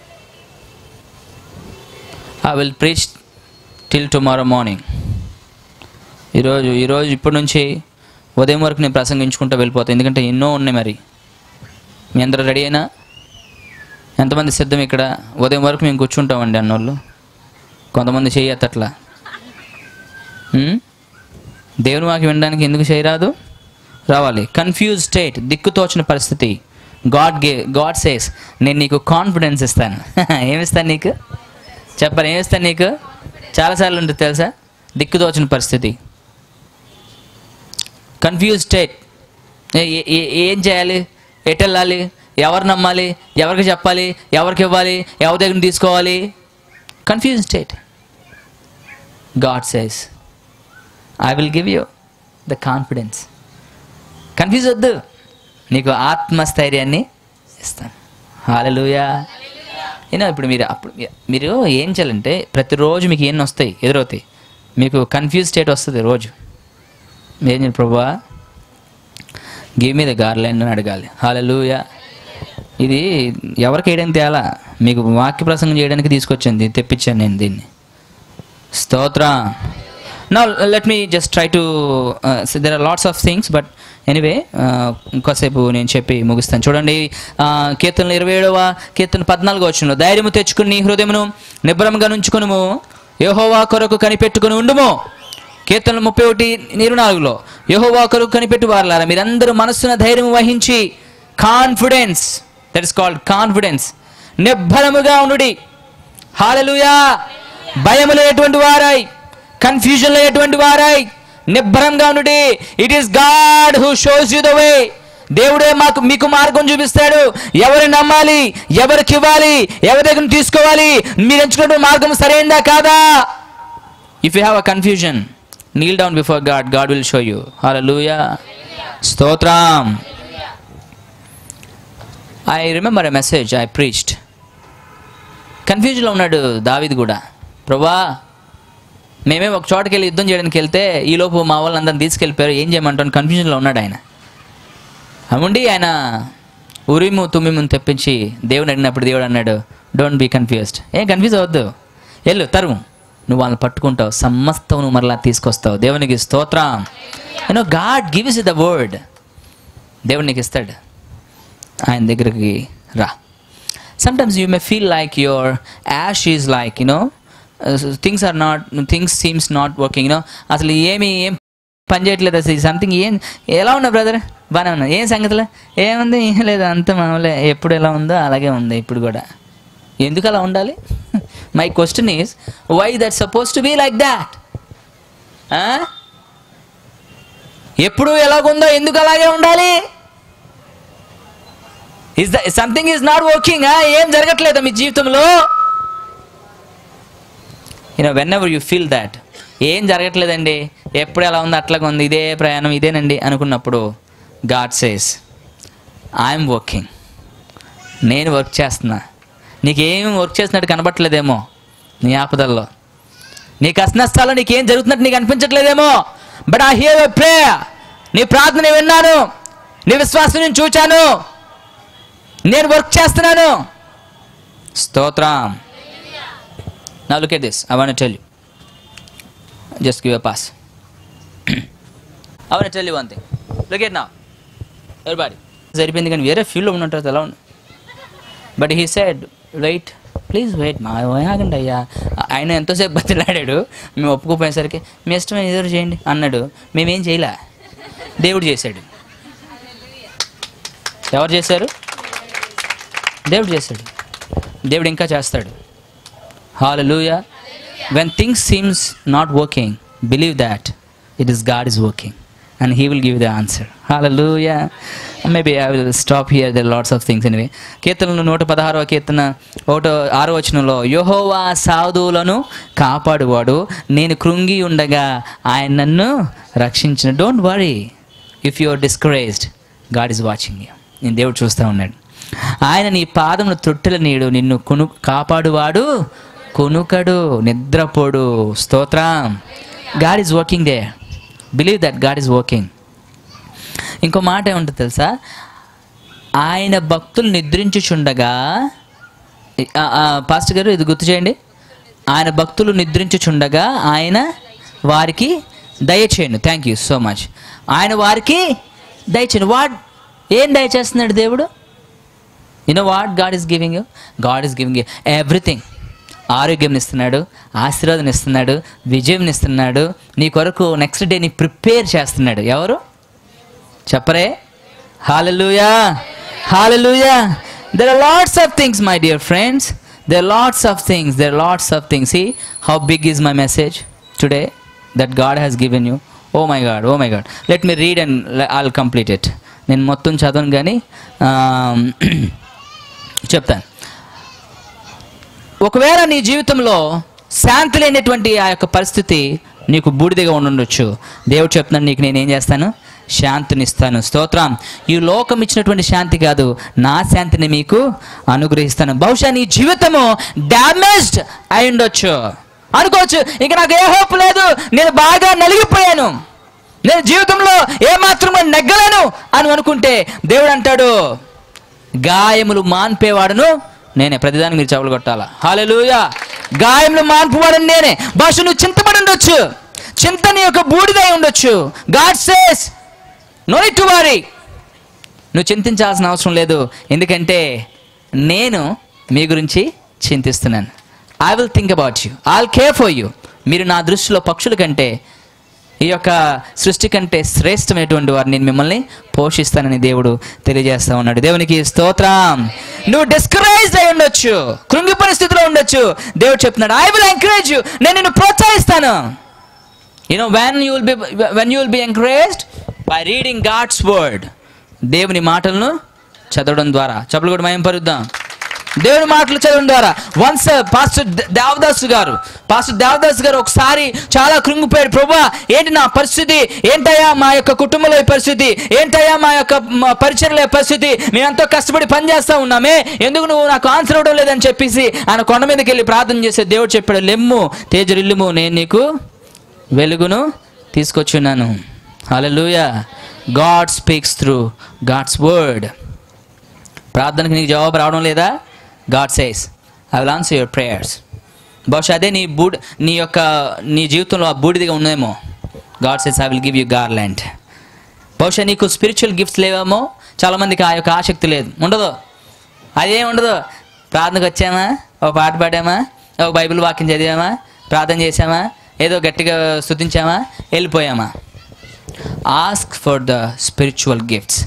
I will preach till tomorrow morning ఈరోజు ఈరోజు ఇప్పటి నుంచి ఉదయం వరకు నేను ప్రసంగించుకుంటూ వెళ్ళిపోతాను ఎందుకంటే ఎన్నో ఉన్నాయి మరి మీ అందరూ రెడీ అయినా ఎంతమంది సిద్ధం ఇక్కడ ఉదయం వరకు మేము కూర్చుంటామండి అన్నోళ్ళు కొంతమంది చేయత్తట్లా దేవుని వాకి వినడానికి ఎందుకు చేయరాదు రావాలి కన్ఫ్యూజ్ స్టేట్ దిక్కుతోచిన పరిస్థితి గాడ్ గే గాడ్ సేస్ నేను నీకు కాన్ఫిడెన్స్ ఇస్తాను ఏమిస్తాను నీకు చెప్పరు ఏమిస్తాను నీకు చాలాసార్లు ఉంటుంది తెలుసా దిక్కుతోచిన పరిస్థితి కన్ఫ్యూజ్ స్టేట్ ఏం చేయాలి ఎటు వెళ్ళాలి ఎవరు నమ్మాలి ఎవరికి చెప్పాలి ఎవరికి ఇవ్వాలి ఎవరి దగ్గర తీసుకోవాలి confuse state God says I will give you the confidence confuse వద్దు నీకు ఆత్మస్థైర్యాన్ని ఇస్తాను హాలలుయా ఏనా ఇప్పుడు మీరు అప్పుడు మీరు ఏం చేయాలంటే ప్రతిరోజు మీకు ఏం వస్తాయి ఎదురవుతాయి మీకు కన్ఫ్యూజ్ స్టేట్ వస్తుంది రోజు ఏం చేయాలి ప్రభా గివ్ మీద గార్లైన్ అని అడగాలి హాలలుయా ఇది ఎవరికి వేయడానికి తేలా మీకు వాక్య ప్రసంగం చేయడానికి తీసుకొచ్చింది తెప్పించాను నేను దీన్ని స్తోత్ర నా let me just try to there are lots of things but anyway ఇంకోసేపు నేను చెప్పి ముగిస్తాను చూడండి ఆ, కీర్తనలు ఇరవై ఏడవ కీర్తన పద్నాలుగు వచ్చిన ధైర్యము తెచ్చుకుని నీ హృదయమును నిబ్రమంగా నుంచుకునుము యెహోవా కొరకు కనిపెట్టుకుని ఉండుము కీర్తనలు ముప్పై ఒకటి ఇరవై నాలుగులో యెహోవా కొరకు కనిపెట్టు వారలారా మీరందరూ మనస్సున ధైర్యం వహించి confidence that is called confidence నిబ్బరముగా ఉండుడి హాలలుయా భయము లేనటువంటి వారై కన్ఫ్యూజన్ లేనటువంటి వారై నిబ్బరంగా ఉండుడి it is God who shows you the way దేవుడే మాకు మీకు మార్గం చూపిస్తాడు ఎవరిని నమ్మాలి ఎవరికి ఇవ్వాలి ఎవరి దగ్గర తీసుకోవాలి మీరు ఎంచుకున్న మార్గం సరైందా కాదా if you have a confusion kneel down before God God will show you hallelujah స్తోత్రం I remember a message I preached కన్ఫ్యూజన్లో ఉన్నాడు దావిది కూడా ప్రభా మేమే ఒక చోటకి వెళ్ళి యుద్ధం చేయడానికి వెళ్తే ఈలోపు మా వాళ్ళందరిని తీసుకెళ్ళిపోయారు ఏం చేయమంటాను కన్ఫ్యూజన్లో ఉన్నాడు ఆయన అముండి ఆయన ఉరిము తుమ్మిమును తెప్పించి దేవుని అడిగినప్పుడు దేవుడు అన్నాడు డోంట్ బీ కన్ఫ్యూజ్డ్ ఏం కన్ఫ్యూజ్ అవ్వద్దు వెళ్ళు తరుము నువ్వు వాళ్ళని పట్టుకుంటావు సమస్తం నువ్వు మరలా తీసుకొస్తావు దేవునికి స్తోత్రం you know God gives the word దేవుడు నీకు ఇస్తాడు ఆయన దగ్గరికి రా sometimes you may feel like your ash is like you know things are not things seems not working you know అసలు ఏమి ఏం పని చేయట్లేదు అసలు సంథింగ్ ఏం ఎలా ఉన్నా బ్రదర్ బాగానే ఉన్నా ఏం సంగతిలో ఏముంది ఏం లేదు అంత మామూలే ఎప్పుడు ఎలా ఉందో అలాగే ఉంది ఇప్పుడు కూడా ఎందుకు అలా ఉండాలి my question is why that suppose to be like that ఎప్పుడు ఎలాగుందో ఎందుకు అలాగే ఉండాలి is the something is not working ఏం జరగట్లేదా మీ జీవితంలో you know whenever you feel that ఏం జరగట్లేదండి ఎప్పుడు ఎలా ఉంది అట్లాగా ఉంది ఇదే ప్రయాణం ఇదేనండి అనుకున్నప్పుడు గాడ్ సేస్ ఐఎమ్ వర్కింగ్ నేను వర్క్ చేస్తున్నా నీకేం వర్క్ చేసినట్టు కనబట్టలేదేమో నీ ఆపదల్లో నీ కష్ట నష్టాల్లో నీకేం జరుగుతున్నట్టు నీకు అనిపించట్లేదేమో బట్ ఐ హియర్ ప్రే నీ ప్రార్థన విన్నాను నీ విశ్వాసం నేను చూచాను నేను వర్క్ చేస్తున్నాను స్తోత్రం నా look at this I want tell you just give a pause I want tell you one thing look at నా ఎవరిబాడి సరిపోయింది కానీ వేరే ఫీల్డ్లో ఉన్నట్టు ఎలా ఉంది but he said wait please wait మా ఆగండి అయ్యా ఆయన ఎంతోసేపు బతిలాడాడు మేము ఒప్పుకోపోయేసరికి మీ ఇష్టం ఏదో చేయండి అన్నాడు మేమేం చేయలే దేవుడు చేశాడు ఎవరు చేశారు దేవుడు చేశాడు దేవుడు ఇంకా చేస్తాడు hallelujah when things seems not working believe that it is God is working and he will give you the answer. Hallelujah. Maybe I will stop here. There are lots of things anyway. కీర్తనలు నూట పదహారవ కీర్తన ఒకటో ఆరో వచనంలో యహోవా సాధువులను కాపాడువాడు నేను కృంగి ఉండగా ఆయన నన్ను రక్షించిన don't worry if you are discouraged God is watching you నేను దేవుడు చూస్తూ ఉన్నాడు ఆయన నీ పాదమును తొట్టెల నీడు నిన్ను కొను కాపాడువాడు కొనుకడు నిద్రపోడు స్తోత్రం God is working they believe that God is working ఇంకో మాట ఏముంటుంది తెలుసా ఆయన భక్తులు నిద్రించుచుండగా ఆ, ఆ, పాస్టర్ గారు ఇది గుర్తు చేయండి ఆయన భక్తులు నిద్రించుచుండగా ఆయన వారికి దయచేయను థ్యాంక్ యూ సో మచ్ ఆయన వారికి దయచేయను వాట్ ఏం దయచేస్తున్నాడు దేవుడు you know what God is giving you God is giving you everything ఆరోగ్యం ఇస్తున్నాడు ఆశీర్వాదం ఇస్తున్నాడు విజయం ఇస్తున్నాడు నీ కొరకు నెక్స్ట్ డే నీ ప్రిపేర్ చేస్తున్నాడు ఎవరు చెప్పరే hallelujah hallelujah there are lots of things my dear friends there are lots of things there are lots of things see how big is my message today that God has given you oh my God oh my God let me read and I'll complete it నేను మొత్తం చదవను కానీ చెప్తాను ఒకవేళ నీ జీవితంలో శాంతి లేనటువంటి ఆ యొక్క పరిస్థితి నీకు బూడిదగా ఉండుండొచ్చు దేవుడు చెప్తున్నాను నీకు నేను ఏం చేస్తాను శాంతినిస్తాను స్తోత్రం ఈ లోకం ఇచ్చినటువంటి శాంతి కాదు నా శాంతిని మీకు అనుగ్రహిస్తాను బహుశా నీ జీవితము డ్యామేజ్డ్ అయి ఉండొచ్చు అనుకోవచ్చు ఇక నాకు ఏ హోప్ లేదు నేను బాగా నలిగిపోయాను నేను జీవితంలో ఏమాత్రం నెగ్గలేను అని అనుకుంటే దేవుడు అంటాడు గాయములు మాన్పేవాడును నేనే ప్రతిదానికి మీరు చెవులు కొట్టాలా హాలెలూయా గాయములు మాన్పువాడని నేనే బహుశా నువ్వు చింతపడి ఉండొచ్చు చింత నీ యొక్క బూడిదై ఉండొచ్చు God says no to worry నువ్వు చింతించాల్సిన అవసరం లేదు ఎందుకంటే నేను మీ గురించి చింతిస్తున్నాను I will think about you I'll care for you మీరు నా దృష్టిలో పక్షుల కంటే ఈ యొక్క సృష్టి కంటే శ్రేష్టమైనటువంటి వారిని నేను మిమ్మల్ని పోషిస్తానని దేవుడు తెలియజేస్తా ఉన్నాడు దేవునికి స్తోత్రం నువ్వు డిస్కరేజ్ అయి ఉండొచ్చు కృంగి పరిస్థితిలో ఉండొచ్చు దేవుడు చెప్తున్నాడు ఐ విల్ ఎంకరేజ్ యూ నేను నిన్ను ప్రోత్సహిస్తాను you know when you will be when you will be encouraged by reading God's word దేవుని మాటలను చదవడం ద్వారా చెప్పులు కూడా మయం పరుద్దాం దేవుని మాటలు చదవడం ద్వారా వన్స్ పాస్టర్ దేవదాస్ గారు పాస్టర్ దేవదాస్ గారు ఒకసారి చాలా కృంగిపోయాడు ప్రభా ఏంటి నా పరిస్థితి ఏంటయ్యా మా యొక్క కుటుంబంలో ఈ పరిస్థితి ఏంటయ్యా మా యొక్క మా పరిచయలో ఈ పరిస్థితి మేము ఎంతో కష్టపడి పని చేస్తా ఉన్నామే ఎందుకు నువ్వు నాకు ఆన్సర్ ఇవ్వడం లేదని చెప్పేసి ఆయన కొండ మీదకి వెళ్ళి ప్రార్థన చేసే దేవుడు చెప్పాడు లెమ్ము తేజరిల్లుము నేను నీకు వెలుగును తీసుకొచ్చున్నాను hallelujah God speaks through God's word ప్రార్థనకు నీకు జవాబు రావడం లేదా God says I will answer your prayers బహుశా అదే నీ బూడ్ నీ యొక్క నీ జీవితంలో ఆ బూడిదిగా ఉందేమో God says I will give you garland బహుశా నీకు స్పిరిచువల్ గిఫ్ట్స్ లేవేమో చాలామందికి ఆ యొక్క ఆసక్తి లేదు ఉండదు అదేం ఉండదు ప్రార్థనకు వచ్చామా ఒక పాట పాడామా ఒక బైబిల్ వాక్యం చదివామా ప్రార్థన చేసామా ఏదో గట్టిగా స్తుతించామా వెళ్ళిపోయామా ask for the spiritual gifts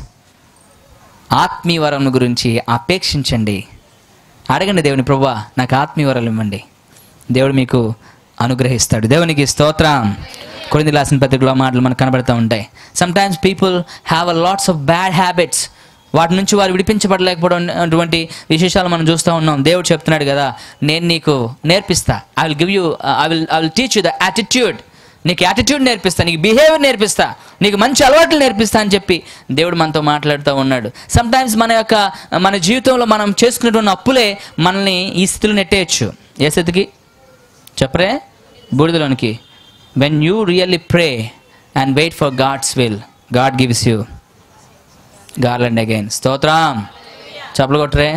ఆత్మీయ వరం గురించి అపేక్షించండి అడగండి దేవుని ప్రభా నాకు ఆత్మీయ వరాలు ఇవ్వండి దేవుడు మీకు అనుగ్రహిస్తాడు దేవునికి స్తోత్రం కొన్ని రాసిన పత్రికలో మాటలు మనకు కనబడుతూ ఉంటాయి sometimes people have a lots of bad habits వాటి నుంచి వారు విడిపించబడలేకపోవడం అటువంటి విశేషాలు మనం చూస్తూ ఉన్నాం దేవుడు చెప్తున్నాడు కదా నేను నీకు నేర్పిస్తా I will give you I will I will teach you the attitude నీకు యాటిట్యూడ్ నేర్పిస్తా నీకు బిహేవియర్ నేర్పిస్తా నీకు మంచి అలవాట్లు నేర్పిస్తా అని చెప్పి దేవుడు మనతో మాట్లాడుతూ ఉన్నాడు సమ్టైమ్స్ మన యొక్క మన జీవితంలో మనం చేసుకునేటువంటి అప్పులే మనల్ని ఈ స్థితిలో నెట్టేయచ్చు ఏ స్థితికి చెప్పరే బూడిదలోనికి when you really pray and wait for God's will God gives you garland again స్తోత్రం చెప్పలు కొట్టరే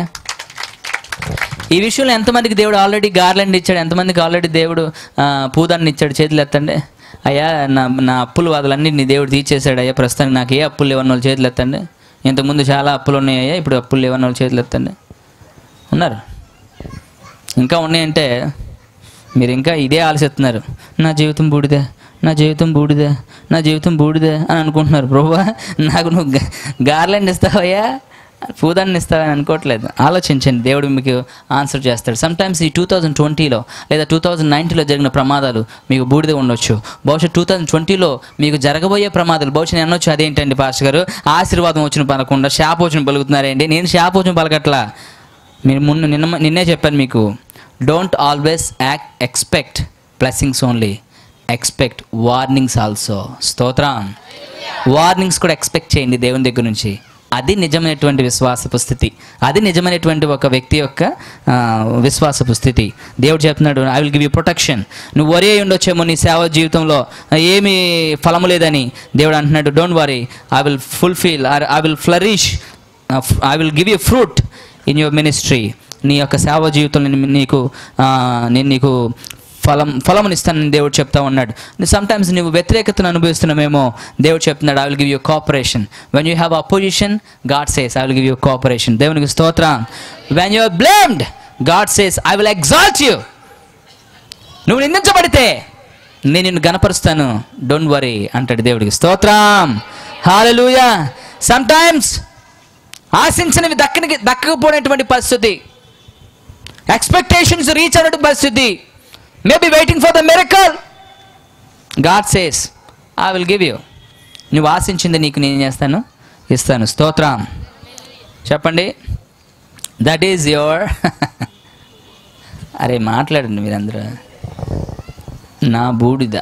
ఈ విషయంలో ఎంతమందికి దేవుడు ఆల్రెడీ గార్లెండ్ ఇచ్చాడు ఎంతమందికి ఆల్రెడీ దేవుడు ఆ, పూదాన్ని ఇచ్చాడు చేతులు ఎత్తండి అయ్యా నా నా అప్పులు వాదులన్నీ నీ దేవుడు తీర్చేశాడు అయ్యా ప్రస్తుతానికి నాకు ఏ అప్పులు లేవన్న వాళ్ళు చేతులు ఎత్తండి ఇంతకుముందు చాలా అప్పులు ఉన్నాయి అయ్యా ఇప్పుడు అప్పులు లేవన్న వాళ్ళు చేతులు ఎత్తండి ఉన్నారు ఇంకా ఉన్నాయంటే మీరు ఇంకా ఇదే ఆలోచిస్తున్నారు నా జీవితం బూడిదే నా జీవితం బూడిదే నా జీవితం బూడిదే అని అనుకుంటున్నారు ప్రభువా నాకు నువ్వు గా- గార్లెండ్ ఇస్తావయ్యా పూదాన్ని ఇస్తావని అనుకోవట్లేదు ఆలోచించండి దేవుడు మీకు ఆన్సర్ చేస్తాడు సమ్ టైమ్స్ ఈ టూ థౌజండ్ ట్వంటీలో లేదా టూ థౌజండ్ నైన్టీలో జరిగిన ప్రమాదాలు మీకు బూడిద ఉండొచ్చు బహుశా టూ థౌజండ్ ట్వంటీలో మీకు జరగబోయే ప్రమాదాలు బహుశా నేను అనొచ్చు అదేంటండి పాస్టర్ గారు ఆశీర్వాదం వచ్చిన పలకుండా శాప వచ్చిన పలుకుతున్నారండి నేను శాప వచ్చిన పలకట్లా మీరు ముందు నిన్న నిన్నే చెప్పాను మీకు don't always act expect blessings only expect warnings also స్తోత్రం వార్నింగ్స్ కూడా ఎక్స్పెక్ట్ చేయండి దేవుని దగ్గర నుంచి అది నిజమైనటువంటి విశ్వాసపు స్థితి అది నిజమైనటువంటి ఒక వ్యక్తి యొక్క ఆ, విశ్వాసపు స్థితి దేవుడు చెప్తున్నాడు I will give you protection నువ్వు వరే ఉండొచ్చేమో నీ సేవ జీవితంలో ఏమీ ఫలము లేదని దేవుడు అంటున్నాడు don't worry I will fulfil I will flourish I will give you fruit in your ministry నీ యొక్క సేవ జీవితంలో నేను నీకు ఆ, నేను నీకు ఫలం ఫలమునిస్తానని దేవుడు చెప్తా ఉన్నాడు సమ్ టైమ్స్ నువ్వు వ్యతిరేకతను అనుభవిస్తున్నామేమో దేవుడు చెప్తున్నాడు I will give you cooperation when you have opposition God says I will give you cooperation దేవునికి స్తోత్రం when you are blamed God says I will exalt you నువ్వు నిందించబడితే నేను నిన్ను గనపరుస్తాను డోంట్ వరీ అంటాడు దేవుడికి స్తోత్రం హాలూయా సమ్ టైమ్స్ ఆశించినవి దక్కనికి దక్కకపోయినటువంటి పరిస్థితి ఎక్స్పెక్టేషన్స్ రీచ్ అయినటువంటి పరిస్థితి maybe waiting for the miracle God says I will give you నువ్వు ఆశించింది నీకు నేను చేస్తాను ఇస్తాను స్తోత్రం చెప్పండి దట్ ఈజ్ యువర్ అరే మాట్లాడండి మీరందరూ నా బూడిద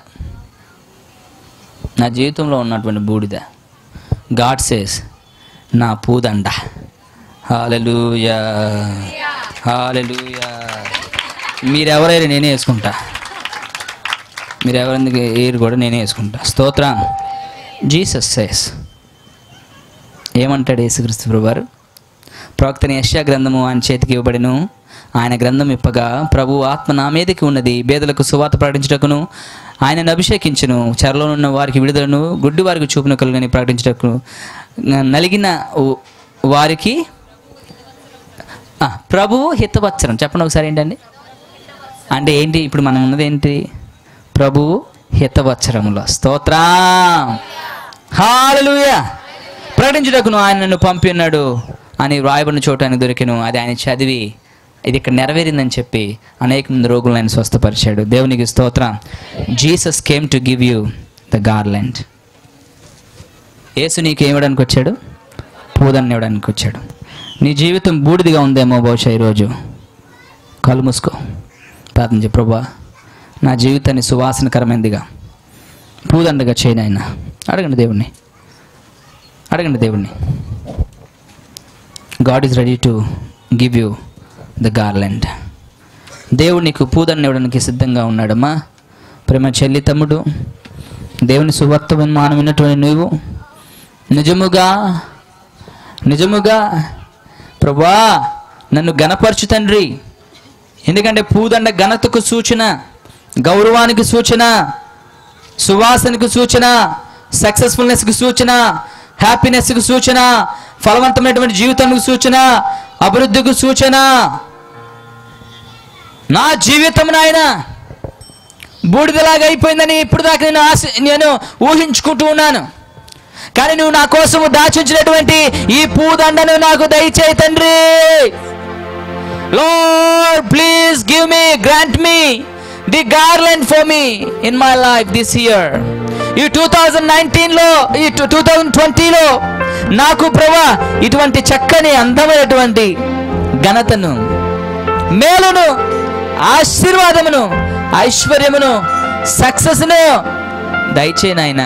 నా జీవితంలో ఉన్నటువంటి బూడిద గాడ్ సేస్ నా పూదండ హాలెలూయా హాలెలూయా మీరెవరైనా నేనే వేసుకుంటా మీరెవరెందుకు ఏరు కూడా నేనే వేసుకుంటా స్తోత్రం జీసస్ సేస్ ఏమంటాడు యేసుక్రీస్తు ప్రభువారు ప్రవక్తని యశ్యా గ్రంథము ఆయన చేతికి ఇవ్వబడిను ఆయన గ్రంథం ఇప్పగా ప్రభు ఆత్మ నా మీదకి ఉన్నది బేదలకు సువాత ప్రకటించుటకును ఆయనను అభిషేకించును చెరలో ఉన్న వారికి విడుదలను గుడ్డి వారికి చూపును కలుగని ప్రకటించుటకు నలిగిన ఉ- వారికి ఆ, ప్రభువు హితవత్సరం చెప్పండి ఒకసారి ఏంటండి అంటే ఏంటి ఇప్పుడు మనం ఉన్నది ఏంటి ప్రభువు హితవత్సరములో స్తోత్రం హాలలుయా ప్రకటించుటకును ఆయన నన్ను పంపి ఉన్నాడు అని వ్రాయబడిన చోట ఆయన దొరికిను అది ఆయన చదివి ఇది ఇక్కడ నెరవేరిందని చెప్పి అనేక మంది రోగులను ఆయన స్వస్థపరిచాడు దేవునికి స్తోత్రం Jesus came to give you the garland యేసు నీకు ఏమివ్వడానికి వచ్చాడు పూదన్ని ఇవ్వడానికి వచ్చాడు నీ జీవితం బూడిదిగా ఉందేమో బహుశా ఈరోజు కళ్ళు మూసుకో ప్రార్థన చెప్పు ప్రభా నా జీవితాన్ని సువాసనకరమైనదిగా పూదండగా చేయను ఆయన అడగండి దేవుణ్ణి అడగండి దేవుణ్ణి God is ready to give you the garland దేవుడు నీకు పూదన్న ఇవ్వడానికి సిద్ధంగా ఉన్నాడమ్మా ప్రేమ చెల్లి తమ్ముడు దేవుని సువార్త మానం విన్నటువంటి నువ్వు నిజముగా నిజముగా ప్రభా నన్ను గణపరచు తండ్రి ఎందుకంటే పూదండ ఘనతకు సూచన గౌరవానికి సూచన సువాసనకు సూచన సక్సెస్ఫుల్నెస్కి సూచన హ్యాపీనెస్కి సూచన ఫలవంతమైనటువంటి జీవితానికి సూచన అభివృద్ధికి సూచన నా జీవితం నాయన బూడిదలాగా అయిపోయిందని ఇప్పుడు దాకా నేను ఆశ నేను ఊహించుకుంటూ ఉన్నాను కానీ నువ్వు నా కోసము దాచించినటువంటి ఈ పూదండను నాకు దయచేయి తండ్రి Lord please give me grant me the garland for me in my life this year ఈ టూ థౌజండ్ నైన్టీన్లో ఈ టూ థౌజండ్ ట్వంటీలో నాకు ప్రభా ఇటువంటి చక్కని అందమైనటువంటి ఘనతను మేలును ఆశీర్వాదమును ఐశ్వర్యమును సక్సెస్ను దయచే నాయనా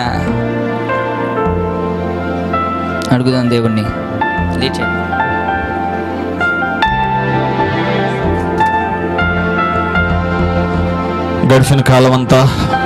అడుగుదాం దేవుణ్ణి లేచే గడిచిన కాలం అంతా